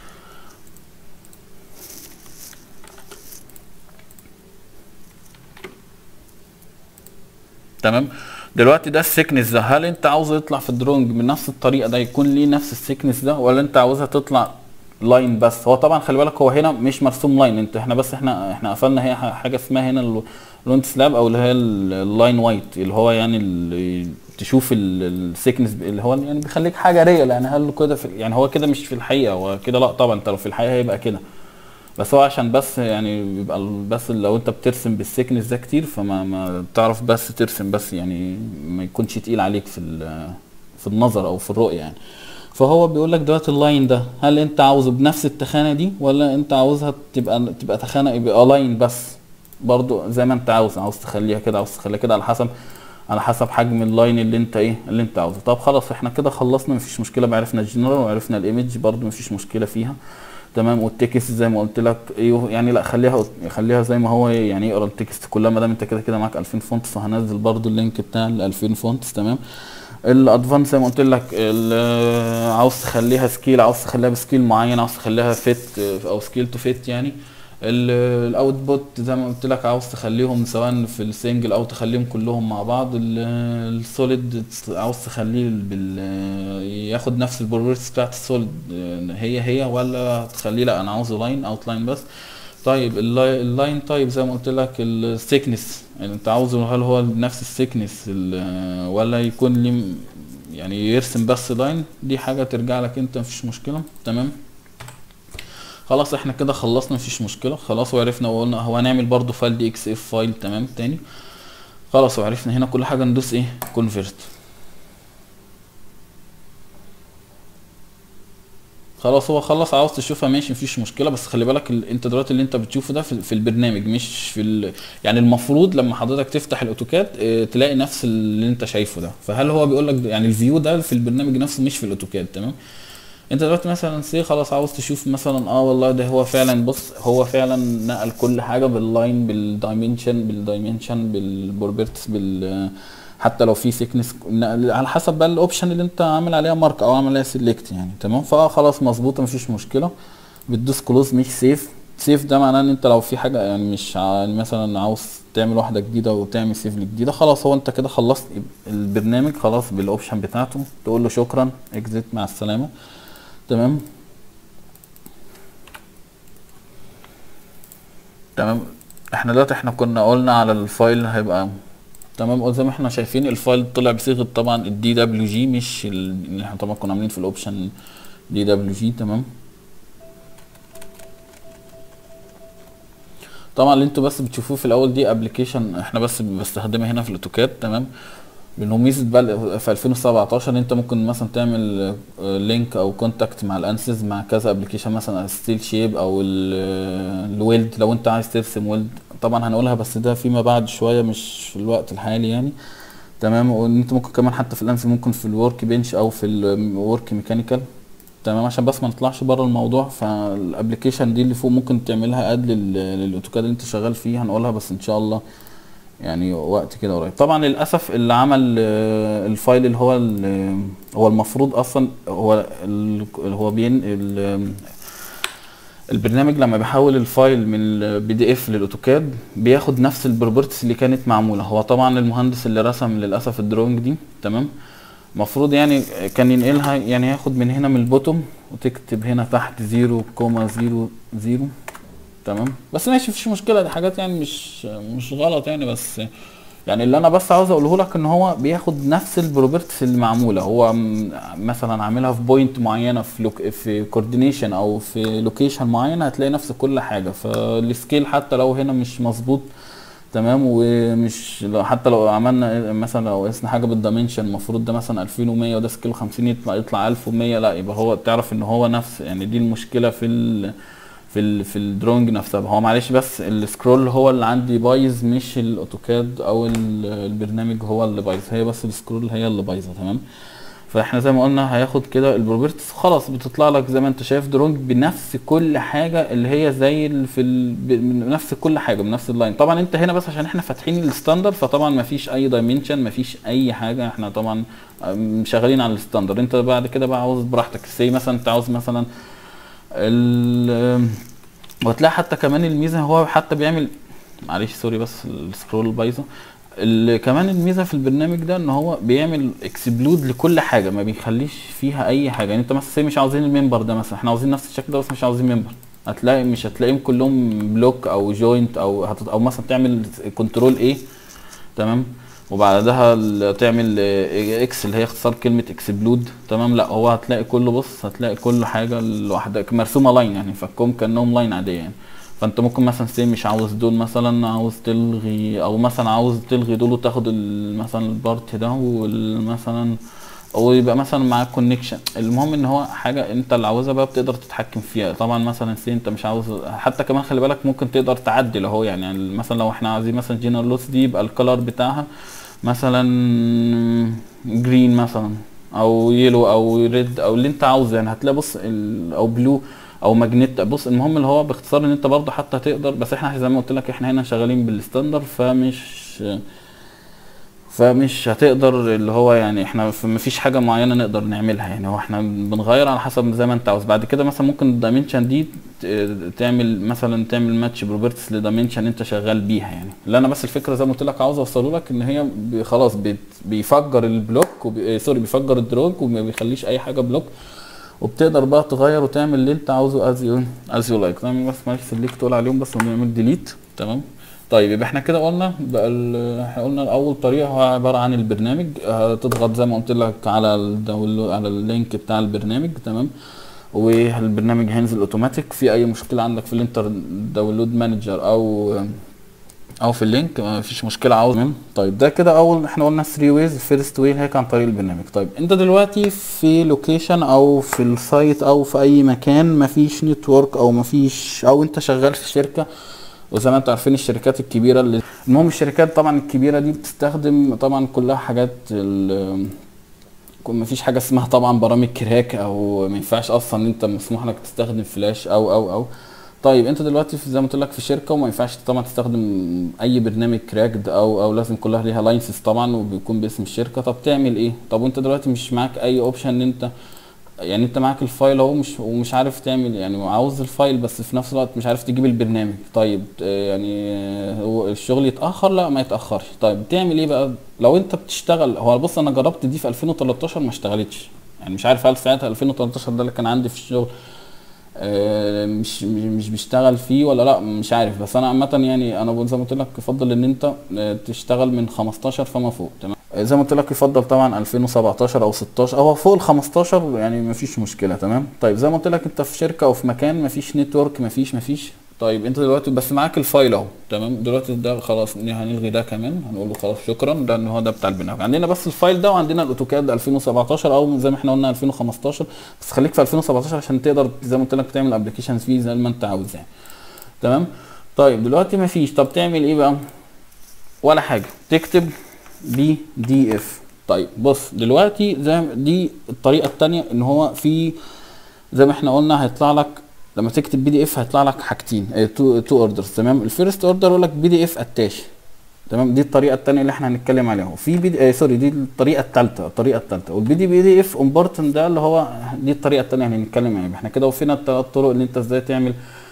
تمام دلوقتي ده السيكنس ده هل انت عاوزه يطلع في الدرونج من نفس الطريقه ده يكون ليه نفس السيكنس ده ولا انت عاوزها تطلع لاين بس هو طبعا خلي بالك هو هنا مش مرسوم لاين انت احنا بس احنا احنا قفلنا هي ح- حاجه اسمها هنا اللونت سلاب او اللي هي ال- اللاين وايت اللي هو يعني اللي تشوف السيكنس اللي هو يعني بيخليك حاجه ريال يعني هل كده في يعني هو كده مش في الحقيقه هو كده لا طبعا انت لو في الحقيقه هيبقى كده بس هو عشان بس يعني بيبقى ال- بس لو انت بترسم بالسيكنس ده كتير فما ما تعرف بس ترسم بس يعني ما يكونش تقيل عليك في ال- في النظر او في الرؤيه يعني فهو بيقول لك دلوقتي اللاين ده هل انت عاوزه بنفس التخانه دي ولا انت عاوزها تبقى تبقى تخانه يبقى لاين بس برضو زي ما انت عاوز عاوز تخليها كده عاوز تخليها كده على حسب على حسب حجم اللاين اللي انت ايه اللي انت عاوزه طب خلاص احنا كده خلصنا مفيش مشكله بقى عرفنا الجنرال وعرفنا الايمج برضو مفيش مشكله فيها تمام والتكست زي ما قلت لك ايه يعني لا خليها خليها زي ما هو يعني يقرا التكست كلها ما دام انت كده كده معاك 2000 فونت فهنزل برضو اللينك بتاع ال 2000 فونت تمام الادفانس زي ما قلت لك ال- عاوز تخليها سكيل عاوز تخليها بسكيل معين عاوز تخليها فيت او سكيل تو فيت يعني الاوتبوت زي ما قلت لك عاوز تخليهم سواء في السنجل او تخليهم كلهم مع بعض السوليد عاوز تخليه بال ياخد نفس البروبرتيز بتاعت السوليد هي هي ولا تخليه لا انا عاوزه لاين اوت لاين بس طيب اللاي- اللاين طيب زي ما قلت لك السيكنس يعني انت عاوزه هل هو نفس السيكنس ولا يكون لي يعني يرسم بس لاين دي حاجة ترجع لك انت مفيش مشكلة تمام خلاص احنا كده خلصنا مفيش مشكلة خلاص وعرفنا وقلنا هو هنعمل برضو فايل دي اكس اف فايل تمام تاني خلاص وعرفنا هنا كل حاجة ندوس ايه كونفرت خلاص هو خلص عاوز تشوفها ماشي مفيش مشكله بس خلي بالك ال... انت دلوقتي اللي انت بتشوفه ده في, في البرنامج مش في ال... يعني المفروض لما حضرتك تفتح الاوتوكاد اه تلاقي نفس اللي انت شايفه ده فهل هو بيقول لك يعني الفيو ده في البرنامج نفسه مش في الاوتوكاد تمام انت دلوقتي مثلا سي خلاص عاوز تشوف مثلا اه والله ده هو فعلا بص هو فعلا نقل كل حاجه باللاين بالدايمنشن بالدايمنشن بالبروبرتس بال حتى لو في سيكنس على حسب بقى الاوبشن اللي انت عامل عليها مارك او عامل عليها سيلكت يعني تمام فخلاص مظبوطه مفيش مشكله بتدوس كلوز مش سيف سيف ده معناه ان انت لو في حاجه يعني مش ع- مثلا عاوز تعمل واحده جديده وتعمل سيف جديده خلاص هو انت كده خلصت البرنامج خلاص بالاوبشن بتاعته تقول له شكرا اكزيت مع السلامه تمام تمام احنا دلوقتي احنا كنا قلنا على الفايل هيبقى تمام زي ما احنا شايفين الفايل طلع بصيغه طبعا الدي دبليو جي مش ال- اللي احنا طبعا كنا عاملين في الاوبشن دي دبليو جي تمام طبعا اللي انتوا بس بتشوفوه في الاول دي ابلكيشن احنا بس بستخدمها هنا في الاوتوكاد تمام لانه ميزه بقى في 2017 ان انت ممكن مثلا تعمل لينك او كونتاكت مع الانسز مع كذا ابلكيشن مثلا ستيل شيب او الويلد لو انت عايز ترسم ويلد طبعا هنقولها بس ده فيما بعد شويه مش في الوقت الحالي يعني تمام وان انت ممكن كمان حتى في الانسز ممكن في الورك بنش او في الورك ميكانيكال تمام عشان بس ما نطلعش بره الموضوع فالابلكيشن دي اللي فوق ممكن تعملها اد لل- للاوتوكاد اللي انت شغال فيه هنقولها بس ان شاء الله يعني وقت كده قريب طبعا للاسف اللي عمل آه، الفايل اللي هو ال- هو المفروض اصلا هو ال- هو بين ال- البرنامج لما بيحول الفايل من البي دي اف للاوتوكاد بياخد نفس البروبرتيز اللي كانت معموله هو طبعا المهندس اللي رسم للاسف الدرونج دي تمام المفروض يعني كان ينقلها يعني ياخد من هنا من البوتوم وتكتب هنا تحت 0.00 تمام بس ماشي مفيش مشكله دي حاجات يعني مش مش غلط يعني بس يعني اللي انا بس عاوز اقوله لك ان هو بياخد نفس البروبرتيز اللي معموله هو م- مثلا عاملها في بوينت معينه في لوك في كوردينيشن او في لوكيشن معين هتلاقي نفس كل حاجه فالسكيل حتى لو هنا مش مظبوط تمام ومش لو- حتى لو عملنا مثلا لو قسنا حاجه بالدايمنشن المفروض ده مثلا 2100 وده سكيل 50 يطلع يطلع 1100 لا يبقى هو تعرف ان هو نفس يعني دي المشكله في ال في ال في الدرونج نفسها هو معلش بس السكرول هو اللي عندي بايظ مش الاوتوكاد او ال- البرنامج هو اللي بايظ هي بس السكرول هي اللي بايظه تمام فاحنا زي ما قلنا هياخد كده البروبرتيز خلاص بتطلع لك زي ما انت شايف درونج بنفس كل حاجه اللي هي زي ال- في ال... ب- بنفس كل حاجه بنفس اللاين طبعا انت هنا بس عشان احنا فاتحين الستاندر فطبعا ما فيش اي دايمنشن ما فيش اي حاجه احنا طبعا ام، شغالين على الستاندر انت بعد كده بقى عاوز براحتك سي مثلا انت عاوز مثلا ال وهتلاقي حتى كمان الميزه هو حتى بيعمل معلش سوري بس السكرول بايظه ال- كمان الميزه في البرنامج ده ان هو بيعمل اكسبلود لكل حاجه ما بيخليش فيها اي حاجه يعني انت مثلا say مش عاوزين المنبر ده مثلا احنا عاوزين نفس الشكل ده بس مش عاوزين منبر هتلاقي مش هتلاقيهم كلهم بلوك او جوينت او هت... او مثلا تعمل كنترول ايه تمام وبعدها ال- تعمل آه، اكس اللي هي اختصار كلمه اكسبلود تمام لا هو هتلاقي كله بص هتلاقي كل حاجه لوحدها مرسومه لاين يعني فكهم كانهم لاين عاديه يعني فانت ممكن مثلا سي مش عاوز دول مثلا عاوز تلغي او مثلا عاوز تلغي دول وتاخد ال- مثلا البارت ده ومثلا او يبقى مثلا معاك كونكشن المهم ان هو حاجه انت اللي عاوزها بقى بتقدر تتحكم فيها طبعا مثلا سي انت مش عاوز حتى كمان خلي بالك ممكن تقدر تعدل اهو يعني, يعني مثلا لو احنا عايزين مثلا جنرال لوس دي يبقى الكلر بتاعها مثلا جرين مثلا او يلو او ريد او اللي انت عاوزه يعني هتلاقي بص ال- او بلو او ماجنت بص المهم اللي هو باختصار ان انت برضه حتى تقدر بس احنا زي ما قلت لك احنا هنا شغالين بالستاندر فمش فمش هتقدر اللي هو يعني احنا في مفيش حاجه معينه نقدر نعملها يعني هو احنا بنغير على حسب زي ما انت عاوز بعد كده مثلا ممكن الدايمنشن دي ت- تعمل مثلا تعمل ماتش بروبرتيز لدايمنشن انت شغال بيها يعني اللي انا بس الفكره زي ما قلت لك عاوز اوصله لك ان هي ب- خلاص بت- بيفجر البلوك وبي... اه سوري بيفجر الدروج وما بيخليش اي حاجه بلوك وبتقدر بقى تغير وتعمل اللي انت عاوزه از يو از يو لايك تمام بس معلش سلكت تقول عليهم بس ونعمل ديليت تمام طيب يبقى احنا كده قلنا بقى ال- احنا قلنا اول طريقه هو عباره عن البرنامج هتضغط زي ما قلت لك على الداونلود على اللينك بتاع البرنامج تمام والبرنامج هينزل اوتوماتيك في اي مشكله عندك في الانتر داونلود مانجر او او في اللينك ما فيش مشكله عاوز تمام طيب ده كده اول احنا قلنا 3 ويز الفيرست واي هيك عن طريق البرنامج طيب انت دلوقتي في لوكيشن او في السايت او في اي مكان مفيش نتورك او مفيش او انت شغال في شركه وزي ما انتم عارفين الشركات الكبيره اللي المهم الشركات طبعا الكبيره دي بتستخدم طبعا كلها حاجات ال- ما فيش حاجه اسمها طبعا برامج كراك او ما ينفعش اصلا ان انت مسموح لك تستخدم فلاش او او او طيب انت دلوقتي في زي ما قلت لك في شركه وما ينفعش طبعا تستخدم اي برنامج كراكد او او لازم كلها ليها لايسنس طبعا وبيكون باسم الشركه طب تعمل ايه طب وانت دلوقتي مش معاك اي اوبشن ان انت يعني انت معاك الفايل اهو مش ومش عارف تعمل يعني عاوز الفايل بس في نفس الوقت مش عارف تجيب البرنامج طيب اه يعني اه هو الشغل يتاخر لا ما يتاخرش طيب تعمل ايه بقى لو انت بتشتغل هو بص انا جربت دي في 2013 ما اشتغلتش يعني مش عارف هل ساعتها 2013 ده اللي كان عندي في الشغل اه مش مش مش بيشتغل فيه ولا لا مش عارف بس انا عامه يعني انا زي ما قلت لك يفضل ان انت اه تشتغل من 15 فما فوق تمام زي ما قلت لك يفضل طبعا 2017 او 16 او فوق ال 15 يعني مفيش مشكله تمام طيب زي ما قلت لك انت في شركه او في مكان مفيش نتورك مفيش مفيش طيب انت دلوقتي بس معاك الفايل اهو تمام دلوقتي ده خلاص هنلغي ده كمان هنقول له خلاص شكرا ده ان هو ده بتاع البرنامج عندنا بس الفايل ده وعندنا الاوتوكاد 2017 او زي ما احنا قلنا 2015 بس خليك في 2017 عشان تقدر زي ما قلت لك تعمل ابلكيشنز فيه زي ما انت عاوز يعني تمام طيب دلوقتي مفيش طب تعمل ايه بقى ولا حاجه تكتب بي دي اف طيب بص دلوقتي زي دي الطريقه الثانيه ان هو في زي ما احنا قلنا هيطلع لك لما تكتب بي دي اف هيطلع لك حاجتين تو تو اوردرز تمام الفيرست اوردر يقول لك بي دي اف اتاش تمام دي الطريقه الثانيه اللي احنا هنتكلم عليها وفي بي دي آه سوري دي الطريقه الثالثه الطريقه الثالثه والبي دي بي دي اف امبورتنت ده اللي هو دي الطريقه الثانيه اللي هنتكلم عليها احنا كده وفينا الثلاث طرق اللي انت ازاي تعمل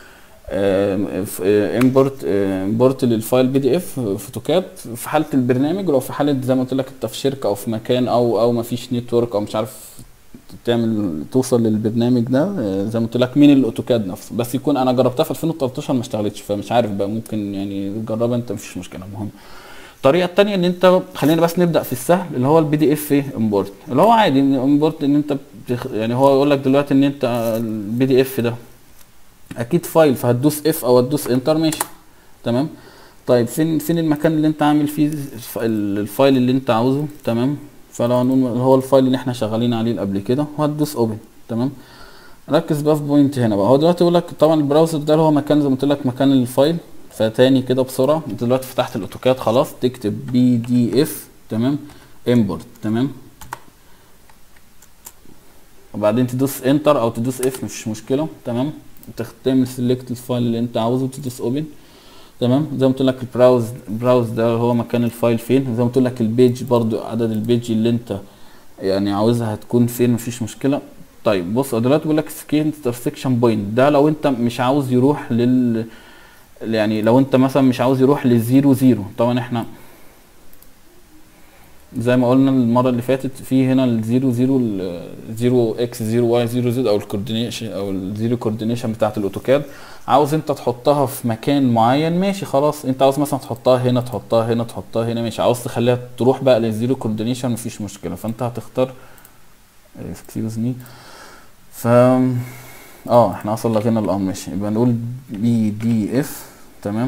امبورت امبورت للفايل بي دي اف فوتوكاد في حاله البرنامج ولو في حاله زي ما قلت لك انت في شركه او في مكان او او ما فيش نتورك او مش عارف تعمل توصل للبرنامج ده آه، زي ما قلت لك من الاوتوكاد نفسه بس يكون انا جربتها في 2013 ما اشتغلتش فمش عارف بقى ممكن يعني جربها انت مفيش مشكله المهم الطريقه الثانيه ان انت خلينا بس نبدا في السهل اللي هو البي دي اف امبورت اللي هو عادي امبورت ان انت بتخ... يعني هو يقول لك دلوقتي ان انت البي دي اف ده اكيد فايل فهتدوس اف او هتدوس انتر ماشي تمام طيب فين فين المكان اللي انت عامل فيه الف- الفايل اللي انت عاوزه تمام فلو هنقول اللي هو الفايل اللي احنا شغالين عليه قبل كده وهتدوس اوبن تمام ركز بقى في بوينت هنا بقى هو دلوقتي يقول لك طبعا البراوزر ده اللي هو مكان زي ما قلت لك مكان الفايل فتاني كده بسرعه انت دلوقتي فتحت الاوتوكاد خلاص تكتب بي دي اف تمام امبورت تمام وبعدين تدوس انتر او تدوس اف مش مشكله تمام تخ- تعمل سيلكت الفايل اللي انت عاوزه وتدوس اوبن تمام زي ما قلت لك البراوز براوز ده هو مكان الفايل فين زي ما قلت لك البيج برضو عدد البيج اللي انت يعني عاوزها هتكون فين مفيش مشكله طيب بص هو دلوقتي بيقول لك سكين انترسكشن بوينت ده لو انت مش عاوز يروح لل يعني لو انت مثلا مش عاوز يروح للزيرو زيرو طبعا احنا زي ما قلنا المره اللي فاتت في هنا الزيرو زيرو الزيرو اكس زيرو واي زيرو زد او الكوردينيشن او الزيرو كوردينيشن بتاعت الاوتوكاد عاوز انت تحطها في مكان معين ماشي خلاص انت عاوز مثلا تحطها هنا تحطها هنا تحطها هنا ماشي عاوز تخليها تروح بقى للزيرو كوردينيشن مفيش مشكله فانت هتختار اكسكيوز مي ف اه احنا اصلا لغينا الامر ماشي يبقى نقول بي دي اف تمام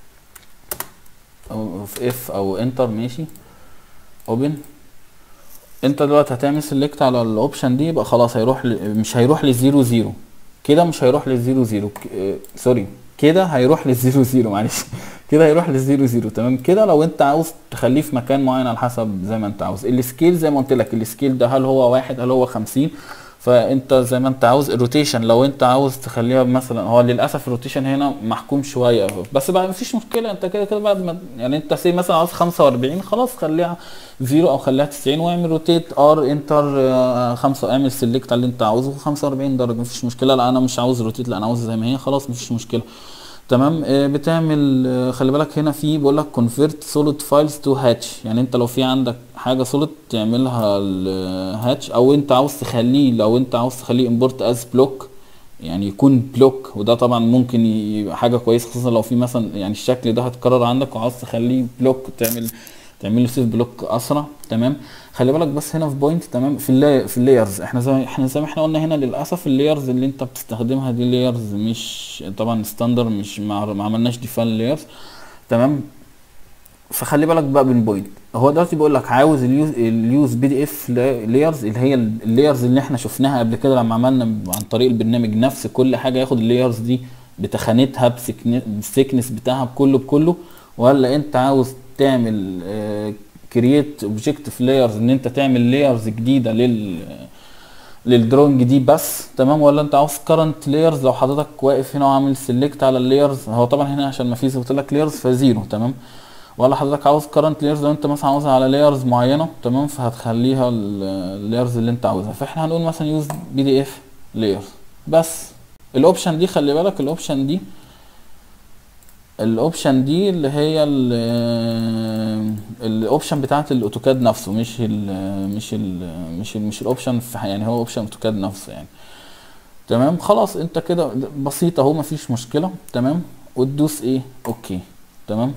او في اف او انتر ماشي اوبن انت دلوقتي هتعمل سيلكت على الاوبشن دي يبقى خلاص هيروح ل... مش هيروح للزيرو زيرو كده مش هيروح للزيرو زيرو ك... اه سوري كده هيروح للزيرو زيرو معلش كده هيروح للزيرو زيرو تمام كده لو انت عاوز تخليه في مكان معين على حسب زي ما انت عاوز السكيل زي ما قلت لك السكيل ده هل هو واحد هل هو خمسين فانت زي ما انت عاوز الروتيشن لو انت عاوز تخليها مثلا هو للاسف الروتيشن هنا محكوم شويه بس بقى مفيش مشكله انت كده كده بعد ما يعني انت سي مثلا عاوز 45 خلاص خليها زيرو او خليها 90 واعمل روتيت ار انتر آه، خمسه اعمل سيلكت على اللي انت عاوزه 45 درجه مفيش مشكله لا انا مش عاوز روتيت لا انا عاوز زي ما هي خلاص مفيش مشكله تمام آه، بتعمل آه، خلي بالك هنا في بيقول لك convert solid files to hatch يعني انت لو في عندك حاجه solid تعملها الهاتش او انت عاوز تخليه لو انت عاوز تخليه import as block يعني يكون بلوك وده طبعا ممكن يبقى حاجه كويسه خصوصا لو في مثلا يعني الشكل ده هتكرر عندك وعاوز تخليه بلوك تعمل تعمل له سيف بلوك اسرع تمام خلي بالك بس هنا في بوينت تمام في اللاي في اللايرز احنا زي احنا زي ما احنا قلنا هنا للاسف اللايرز اللي انت بتستخدمها دي لايرز مش طبعا ستاندر مش ما ما عملناش ديفاين لايرز تمام فخلي بالك بقى من بوينت هو دلوقتي بيقول لك عاوز اليوز اليوز بي دي اف لايرز اللي هي اللايرز اللي احنا شفناها قبل كده لما عملنا عن طريق البرنامج نفس كل حاجه ياخد اللايرز دي بتخانتها بسكن- بالسكنس بتاعها بكله بكله ولا انت عاوز تعمل كرييت اوبجكتيف لايرز ان انت تعمل لايرز جديده لل للدرونج دي بس تمام ولا انت عاوز كرنت لايرز لو حضرتك واقف هنا وعامل سيلكت على اللايرز هو طبعا هنا عشان ما فيش قلت لك لايرز فزيرو تمام ولا حضرتك عاوز كرنت لايرز لو انت مثلا عاوزها على لايرز معينه تمام فهتخليها اللايرز اللي انت عاوزها فاحنا هنقول مثلا يوز بي دي اف لايرز بس الاوبشن دي خلي بالك الاوبشن دي الاوبشن دي اللي هي ال- الاوبشن بتاعت الاوتوكاد نفسه مش ال مش ال مش ال مش الاوبشن في يعني هو اوبشن اوتوكاد نفسه يعني تمام خلاص انت كده بسيط اهو مفيش مشكله تمام وتدوس ايه اوكي تمام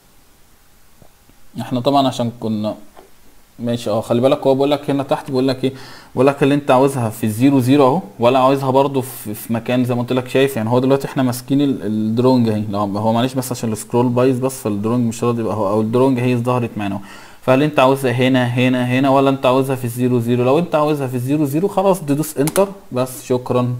احنا طبعا عشان كنا ماشي اه خلي بالك هو بيقول لك هنا تحت بيقول لك ايه بيقول لك اللي انت عاوزها في الزيرو زيرو اهو ولا عاوزها برضو في, في مكان زي ما قلت لك شايف يعني هو دلوقتي احنا ماسكين ال- الدرونج اهي لو هو معلش بس عشان السكرول بايظ بس فالدرونج مش راضي يبقى هو او الدرونج هي ظهرت معانا اهو فهل انت عاوزها هنا هنا هنا ولا انت عاوزها في الزيرو زيرو لو انت عاوزها في الزيرو زيرو خلاص تدوس انتر بس شكرا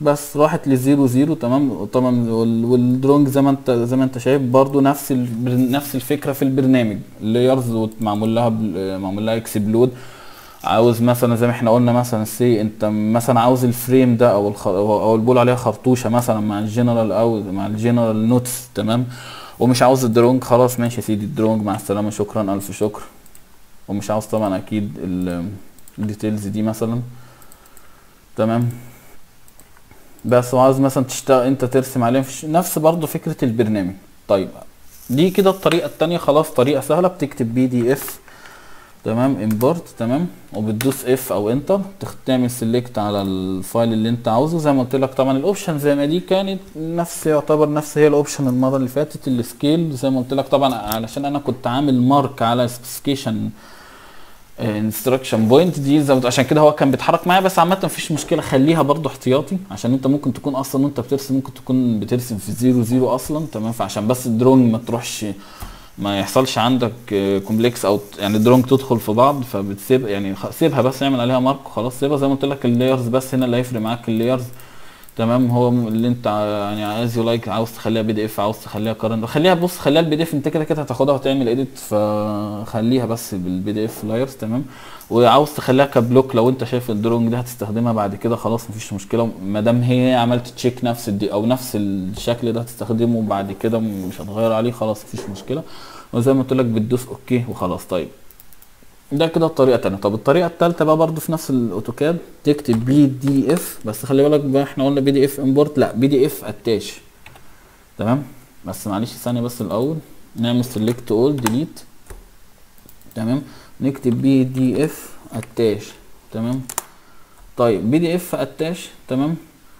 بس راحت للزيرو زيرو تمام طبعا وال- والدرونج زي ما انت زي ما انت شايف برضو نفس ال... نفس الفكره في البرنامج اللايرز معمول لها بل- معمول لها اكسبلود عاوز مثلا زي ما احنا قلنا مثلا سي انت مثلا عاوز الفريم ده او الخ... او البول عليها خرطوشه مثلا مع الجنرال او مع الجنرال نوتس تمام ومش عاوز الدرونج خلاص ماشي يا سيدي الدرونج مع السلامه شكرا الف شكر ومش عاوز طبعا اكيد ال- الديتيلز دي مثلا تمام بس وعاوز مثلا تشتغل انت ترسم عليهم في ش- نفس برضو فكرة البرنامج طيب دي كده الطريقة التانية خلاص طريقة سهلة بتكتب بي دي اف تمام امبورت تمام وبتدوس اف او انتر تعمل سيلكت على الفايل اللي انت عاوزه زي ما قلت لك طبعا الاوبشن زي ما دي كانت نفس يعتبر نفس هي الاوبشن المرة اللي فاتت السكيل زي ما قلت لك طبعا علشان انا كنت عامل مارك على سبيسيفيكيشن انستراكشن بوينت دي زي ما- عشان كده هو كان بيتحرك معايا بس عامه مفيش مشكله خليها برضو احتياطي عشان انت ممكن تكون اصلا وانت بترسم ممكن تكون بترسم في زيرو زيرو اصلا تمام فعشان بس الدرونج ما تروحش ما يحصلش عندك كومبلكس او ت- يعني الدرونج تدخل في بعض فبتسيب يعني خ- سيبها بس اعمل عليها مارك وخلاص سيبها زي ما قلت لك اللايرز بس هنا اللي هيفرق معاك اللايرز تمام هو م- اللي انت ع- يعني عايز يو لايك عاوز تخليها بي دي اف عاوز تخليها كارنت خليها بص خليها البي دي اف انت كده كده هتاخدها وتعمل اديت فخليها بس بالبي دي اف لايرز تمام وعاوز تخليها كبلوك لو انت شايف الدرونج ده هتستخدمها بعد كده خلاص مفيش مشكله ما دام هي عملت تشيك نفس الدي او نفس الشكل ده هتستخدمه بعد كده مش هتغير عليه خلاص مفيش مشكله وزي ما قلت لك بتدوس اوكي وخلاص طيب ده كده الطريقه التانية طب الطريقه التالتة بقى برضو في نفس الاوتوكاد تكتب بي دي اف بس خلي بالك بقى احنا قلنا بي دي اف امبورت لا بي دي اف اتاش تمام بس معلش ثانيه بس الاول نعمل سيلكت اول ديليت تمام نكتب بي دي اف اتاش تمام طيب بي دي اف اتاش تمام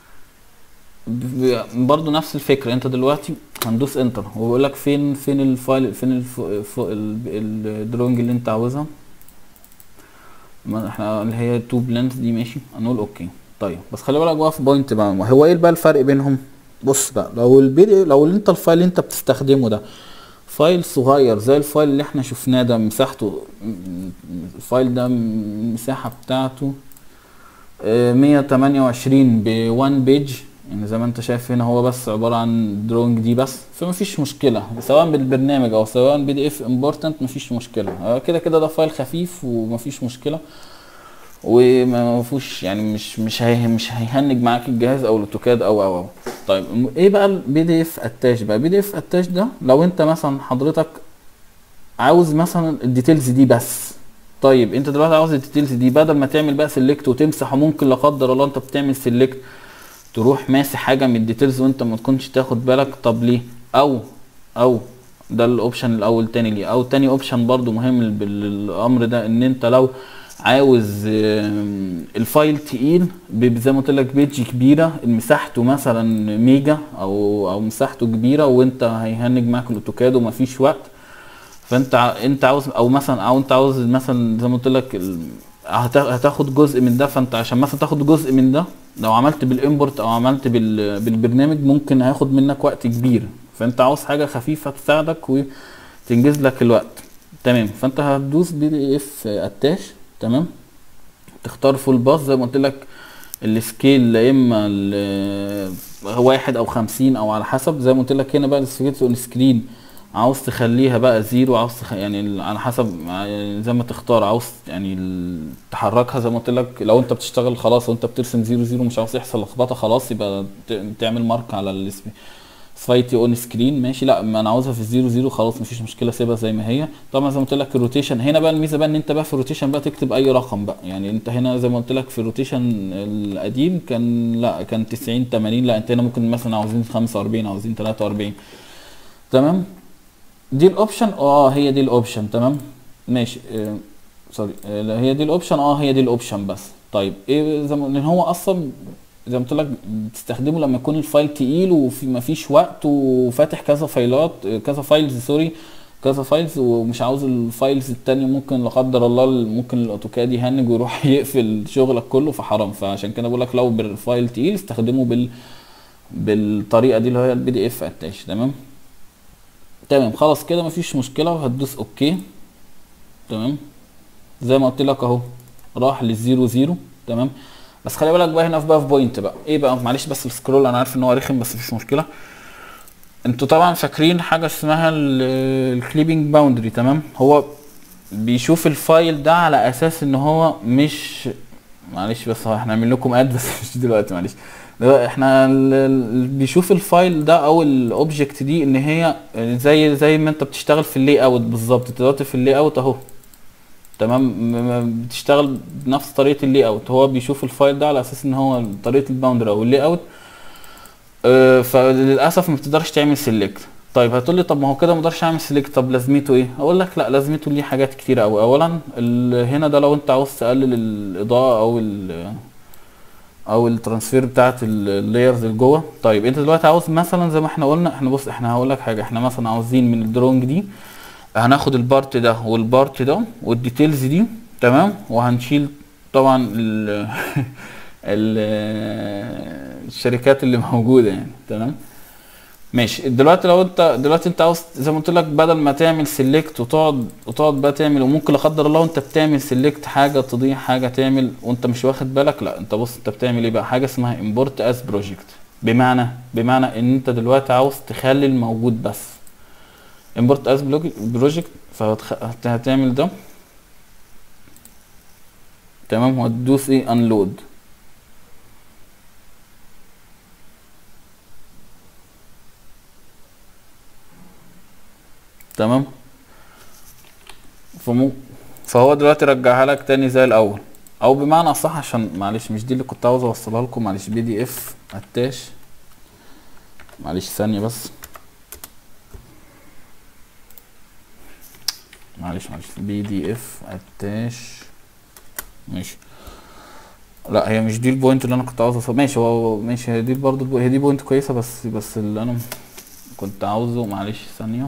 ب- برضو نفس الفكره انت دلوقتي هندوس انتر وبيقول لك فين فين الفايل فين الف- ف- ال- الدرونج اللي انت عاوزها ما احنا اللي هي تو بلانز دي ماشي هنقول اوكي طيب بس خلي بالك بقى في بوينت بقى هو ايه بقى الفرق بينهم بص بقى لو البي لو انت الفايل اللي انت بتستخدمه ده فايل صغير زي الفايل اللي احنا شفناه ده مساحته م- م- الفايل ده م- المساحة بتاعته آه، 128 ب 1 بيج يعني زي ما انت شايف هنا هو بس عبارة عن درونج دي بس فمفيش مشكلة سواء بالبرنامج او سواء بي دي اف امبورتنت مفيش مشكلة آه، كده كده ده فايل خفيف ومفيش مشكلة وما فيهوش يعني مش مش هي مش هيهنج معاك الجهاز او الاوتوكاد او او او طيب م- ايه بقى البي دي اف اتاش بقى بي دي اف اتاش ده لو انت مثلا حضرتك عاوز مثلا الديتيلز دي بس طيب انت دلوقتي عاوز الديتيلز دي بدل ما تعمل بقى سيلكت وتمسح وممكن لا قدر الله انت بتعمل سيلكت تروح ماسح حاجه من الديتيلز وانت ما تكونش تاخد بالك طب ليه او او ده الاوبشن الاول تاني ليه او تاني اوبشن برضو مهم بالامر ده ان انت لو عاوز آم، الفايل تقيل ب- زي ما قلت لك بيج كبيره مساحته مثلا ميجا او او مساحته كبيره وانت هيهنج معاك الاوتوكاد ومفيش وقت فانت ع- انت عاوز او مثلا او انت عاوز مثلا زي ما قلت لك ال- هتا- هتاخد جزء من ده فانت عشان مثلا تاخد جزء من ده لو عملت بالامبورت او عملت بال بالبرنامج ممكن هياخد منك وقت كبير فانت عاوز حاجه خفيفه تساعدك وتنجز لك الوقت تمام فانت هتدوس بي دي اف اتاش تمام تختار فول باس زي ما قلت لك السكيل لا اما ال- واحد او خمسين او على حسب زي ما قلت لك هنا بقى السكيل اون سكرين عاوز تخليها بقى زيرو عاوز تخ... يعني ال- على حسب يعني زي ما تختار عاوز يعني ال- تحركها زي ما قلت لك لو انت بتشتغل خلاص وانت بترسم زيرو زيرو مش عاوز يحصل لخبطه خلاص يبقى ت- تعمل مارك على الاسم فايتي اون سكرين ماشي لا ما انا عاوزها في الزيرو زيرو خلاص مفيش مشكله سيبها زي ما هي طبعا زي ما قلت لك الروتيشن هنا بقى الميزه بقى ان انت بقى في الروتيشن بقى تكتب اي رقم بقى يعني انت هنا زي ما قلت لك في الروتيشن القديم كان لا كان 90 80 لا انت هنا ممكن مثلا عاوزين 45 عاوزين 43 تمام دي الاوبشن اه هي دي الاوبشن تمام ماشي آه سوري آه لا، هي دي الاوبشن اه هي دي الاوبشن بس طيب ايه زي ما لان هو اصلا زي ما قلت لك بتستخدمه لما يكون الفايل تقيل وفي مفيش وقت وفاتح كذا فايلات آه، كذا فايلز سوري كذا فايلز ومش عاوز الفايلز التانية ممكن لا قدر الله ممكن الاوتوكاد يهنج ويروح يقفل شغلك كله فحرام فعشان كده بقول لك لو بالفايل تقيل استخدمه بال بالطريقه دي اللي هي البي دي اف اتاش تمام تمام خلاص كده مفيش مشكله وهتدوس اوكي تمام زي ما قلت لك اهو راح للزيرو زيرو تمام بس خلي بالك بقى هنا في بقى في بوينت بقى ايه بقى معلش بس السكرول انا عارف ان هو رخم بس مفيش مشكله انتوا طبعا فاكرين حاجه اسمها الكليبنج باوندري تمام هو بيشوف الفايل ده على اساس ان هو مش معلش بس هو احنا هنعمل لكم اد بس مش دلوقتي معلش دلوقتي احنا ال- ال- بيشوف الفايل ده او الاوبجكت دي ان هي زي زي ما انت بتشتغل في اللي اوت بالظبط انت دلوقتي في اللي اوت اهو تمام م- م- بتشتغل بنفس طريقه اللي اوت هو بيشوف الفايل ده على اساس ان هو طريقه الباوندر او اللي اوت آه، فللاسف ما بتقدرش تعمل سيلكت طيب هتقول لي طب ما هو كده ما اقدرش اعمل سيلكت طب لازمته ايه اقول لك لا لازمته ليه حاجات كتيره قوي اولا ال- هنا ده لو انت عاوز تقلل الاضاءه او ال او الترانسفير بتاعت اللايرز اللي جوه طيب انت دلوقتي عاوز مثلا زي ما احنا قلنا احنا بص احنا هقول لك حاجه احنا مثلا عاوزين من الدرونج دي هناخد البارت ده والبارت ده والديتيلز دي تمام وهنشيل طبعا ال ال- الشركات اللي موجوده يعني تمام ماشي دلوقتي لو انت دلوقتي انت عاوز زي ما قلت لك بدل ما تعمل سيلكت وتقعد وتقعد بقى تعمل وممكن لا قدر الله وانت بتعمل سيلكت حاجه تضيع حاجه تعمل وانت مش واخد بالك لا انت بص انت بتعمل ايه بقى حاجه اسمها امبورت از بروجكت بمعنى بمعنى ان انت دلوقتي عاوز تخلي الموجود بس امبورت از بروجكت فهتعمل ده تمام وهتدوس ايه انلود تمام فمو فهو دلوقتي رجعها لك تاني زي الاول او بمعنى اصح عشان معلش مش دي اللي كنت عاوز اوصلها لكم معلش بي دي اف اتاش معلش ثانيه بس معلش معلش بي دي اف اتاش ماشي لا هي مش دي البوينت اللي انا كنت عاوز اوصل ماشي هو ماشي هي دي برضه هي دي بوينت كويسه بس بس اللي انا كنت عاوزه معلش ثانيه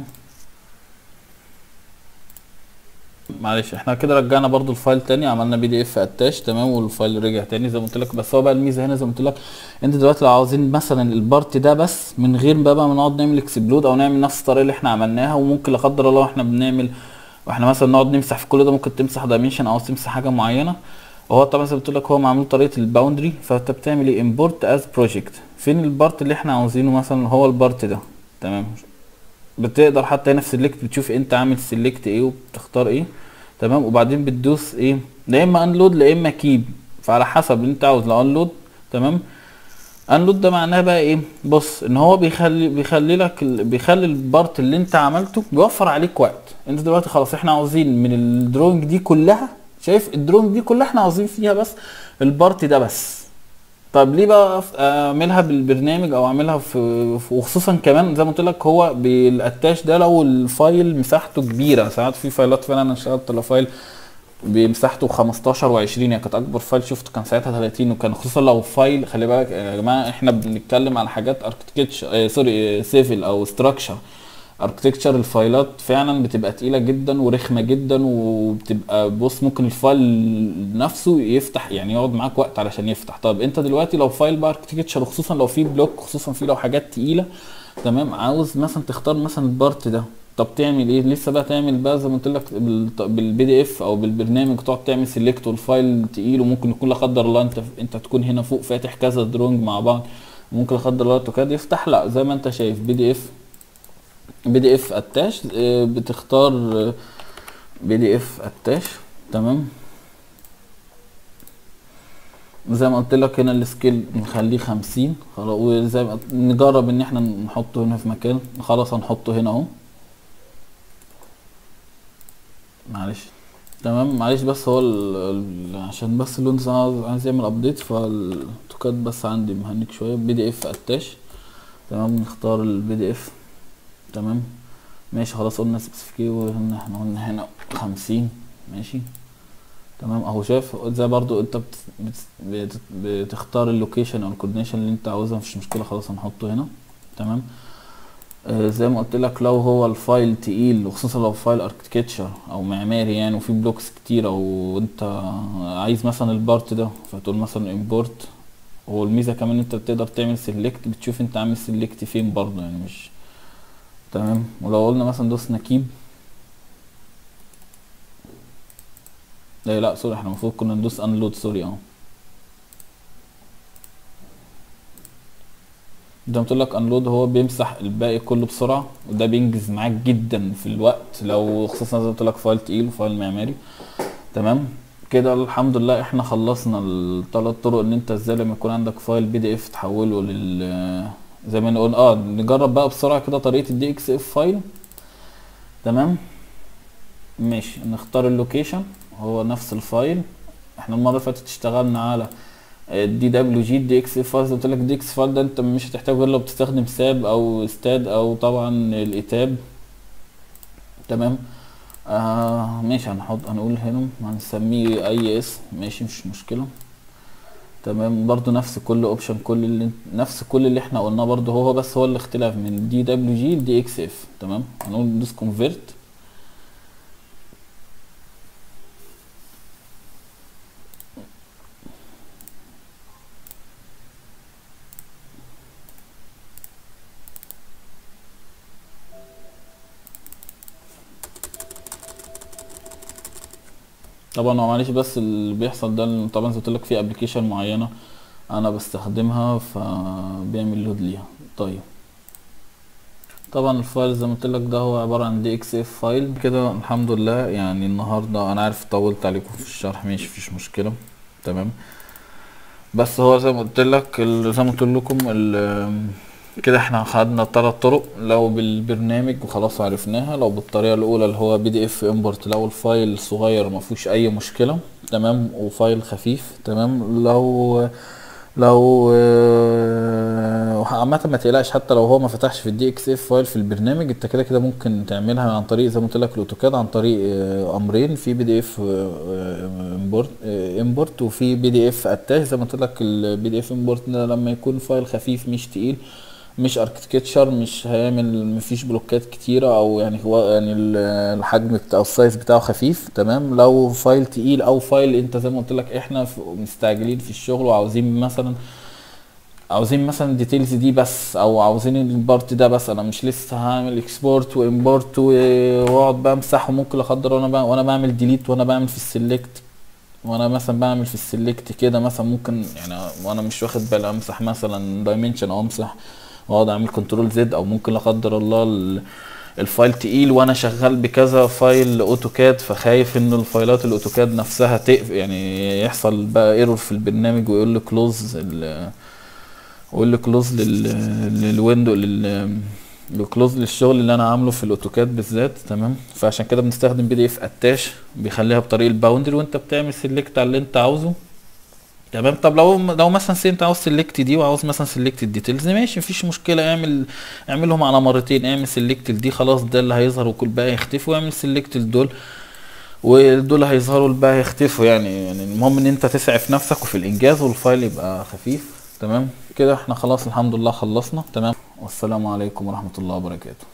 معلش احنا كده رجعنا برضو الفايل تاني عملنا بي دي اف اتاش تمام والفايل رجع تاني زي ما قلت لك بس هو بقى الميزه هنا زي ما قلت لك انت دلوقتي لو عاوزين مثلا البارت ده بس من غير بقى, بقى ما نقعد نعمل اكسبلود او نعمل نفس الطريقه اللي احنا عملناها وممكن لا قدر الله احنا بنعمل واحنا مثلا نقعد نمسح في كل ده ممكن تمسح دايمنشن او تمسح حاجه معينه وهو طبعا زي ما قلت لك هو معمول طريقه الباوندري فانت بتعمل ايه امبورت از بروجكت فين البارت اللي احنا عاوزينه مثلا هو البارت ده تمام بتقدر حتى هنا في سيلكت بتشوف انت عامل سيلكت ايه وبتختار ايه تمام وبعدين بتدوس ايه لا اما انلود لا اما كيب فعلى حسب اللي انت عاوز لو انلود تمام انلود ده معناه بقى ايه بص ان هو بيخلي بيخلي لك ال... بيخلي البارت اللي انت عملته بيوفر عليك وقت انت دلوقتي خلاص احنا عاوزين من الدروينج دي كلها شايف الدروينج دي كلها احنا عاوزين فيها بس البارت ده بس طب ليه بقى أف- اعملها بالبرنامج او اعملها في في- وخصوصا كمان زي ما قلت لك هو بالاتاش ده لو الفايل مساحته كبيره ساعات في فايلات فعلا انا اشتغلت على فايل بمساحته 15 و20 يعني كانت اكبر فايل شفته كان ساعتها 30 وكان خصوصا لو فايل خلي بالك يا جماعه احنا بنتكلم على حاجات اركتكتشر آه سوري سيفل او ستراكشر اركتكتشر الفايلات فعلا بتبقى تقيله جدا ورخمه جدا وبتبقى بص ممكن الفايل نفسه يفتح يعني يقعد معاك وقت علشان يفتح طب انت دلوقتي لو فايل بقى اركتكتشر وخصوصا لو في بلوك خصوصا في لو حاجات تقيله تمام عاوز مثلا تختار مثلا البارت ده طب تعمل ايه لسه بقى تعمل بقى زي ما قلت لك بالبي دي اف او بالبرنامج تقعد تعمل سيلكت والفايل تقيل وممكن يكون لا قدر الله انت انت تكون هنا فوق فاتح كذا درونج مع بعض ممكن لا قدر الله توكاد يفتح لا زي ما انت شايف بي دي اف بي دي اف اتاش اه، بتختار بي دي اف اتاش تمام زي ما قلت لك هنا السكيل نخليه خمسين خلاص وزي ما نجرب ان احنا نحطه هنا في مكان خلاص هنحطه هنا اهو معلش تمام معلش بس هو ال... ال... عشان بس الويندوز انا عاوز- عايز يعمل ابديت فالتوكاد بس عندي مهنك شويه بي دي اف اتاش تمام نختار البي دي اف تمام ماشي خلاص قلنا سبيسيفيكي وهنا احنا قلنا هنا خمسين ماشي تمام اهو شايف زي برضو انت بت... بت... بت... بتختار اللوكيشن او الكوردينيشن اللي انت عاوزها مفيش مشكله خلاص هنحطه هنا تمام آه زي ما قلت لك لو هو الفايل تقيل وخصوصا لو فايل اركتكتشر او معماري يعني وفي بلوكس كتير او انت عايز مثلا البارت ده فتقول مثلا امبورت هو الميزه كمان انت بتقدر تعمل سيلكت بتشوف انت عامل سيلكت فين برضه يعني مش تمام ولو قلنا مثلا دوسنا كيب لا لا سوري احنا المفروض كنا ندوس انلود سوري اه زي ما قلت لك انلود هو بيمسح الباقي كله بسرعه وده بينجز معاك جدا في الوقت لو خصوصا زي ما قلت لك فايل تقيل وفايل معماري تمام كده الحمد لله احنا خلصنا الثلاث طرق ان انت ازاي لما يكون عندك فايل بي دي اف تحوله لل زي ما نقول اه نجرب بقى بسرعه كده طريقه الدي اكس اف فايل تمام ماشي نختار اللوكيشن هو نفس الفايل احنا المره اللي فاتت اشتغلنا على دي دبليو جي دي اكس فايل قلت لك دي اكس فايل ده انت مش هتحتاجه غير لو بتستخدم ساب او استاد او طبعا الاتاب تمام آه ماشي هنحط هنقول هنا هنسميه اي اسم ماشي مش مشكله تمام برضو نفس كل اوبشن كل اللي نفس كل اللي احنا قلناه برضو هو بس هو الاختلاف من دي دبليو جي لدي اكس اف تمام هنقول ندوس كونفيرت طبعا هو معلش بس اللي بيحصل ده إن طبعا زي ما قلت لك في ابلكيشن معينه انا بستخدمها فبيعمل لود ليها طيب طبعا الفايل زي ما قلت لك ده هو عباره عن دي اكس اف فايل كده الحمد لله يعني النهارده انا عارف طولت عليكم في الشرح ماشي مفيش مشكله تمام بس هو زي ما قلت لك ال- زي ما قلت لكم ال- كده احنا خدنا ثلاث طرق لو بالبرنامج وخلاص عرفناها لو بالطريقه الاولى اللي هو بي دي اف امبورت لو الفايل صغير ما فيهوش اي مشكله تمام وفايل خفيف تمام لو لو آه، عامة ما تقلقش حتى لو هو ما فتحش في الدي اكس اف فايل في البرنامج انت كده كده ممكن تعملها عن طريق زي ما قلت لك الاوتوكاد عن طريق آه، امرين في بي دي اف امبورت امبورت وفي بي دي اف اتاش زي ما قلت لك البي دي اف امبورت ده لما يكون فايل خفيف مش تقيل مش اركتكتشر مش هيعمل مفيش بلوكات كتيرة او يعني هو يعني ال- الحجم بتاع السايز بتاعه خفيف تمام لو فايل تقيل او فايل انت زي ما قلت لك احنا في- مستعجلين في الشغل وعاوزين مثلا عاوزين مثلا الديتيلز دي بس او عاوزين البارت ده بس انا مش لسه هعمل اكسبورت وامبورت واقعد بقى امسح وممكن لا قدر وانا بقى وانا بعمل ديليت وانا بعمل في السلكت وانا مثلا بعمل في السلكت كده مثلا ممكن يعني وانا مش واخد بالي امسح مثلا دايمنشن او امسح واقعد اعمل كنترول زد او ممكن لا قدر الله ال- الفايل تقيل وانا شغال بكذا فايل اوتوكاد فخايف ان الفايلات الاوتوكاد نفسها تقف يعني يحصل بقى ايرور في البرنامج ويقول لي كلوز ويقول لي كلوز للويندو لل كلوز للشغل اللي انا عامله في الاوتوكاد بالذات تمام فعشان كده بنستخدم بي دي اف اتاش بيخليها بطريقه الباوندري وانت بتعمل سيلكت على اللي انت عاوزه تمام طب لو لو مثلا سي انت عاوز سيلكت دي وعاوز مثلا سيلكت الديتيلز ماشي مفيش مشكله اعمل اعملهم على مرتين اعمل سيلكت دي خلاص ده اللي هيظهر وكل باقي يختفي واعمل سيلكت دول ودول هيظهروا الباقي يختفوا يعني يعني المهم ان انت تسعف نفسك وفي الانجاز والفايل يبقى خفيف تمام كده احنا خلاص الحمد لله خلصنا تمام والسلام عليكم ورحمه الله وبركاته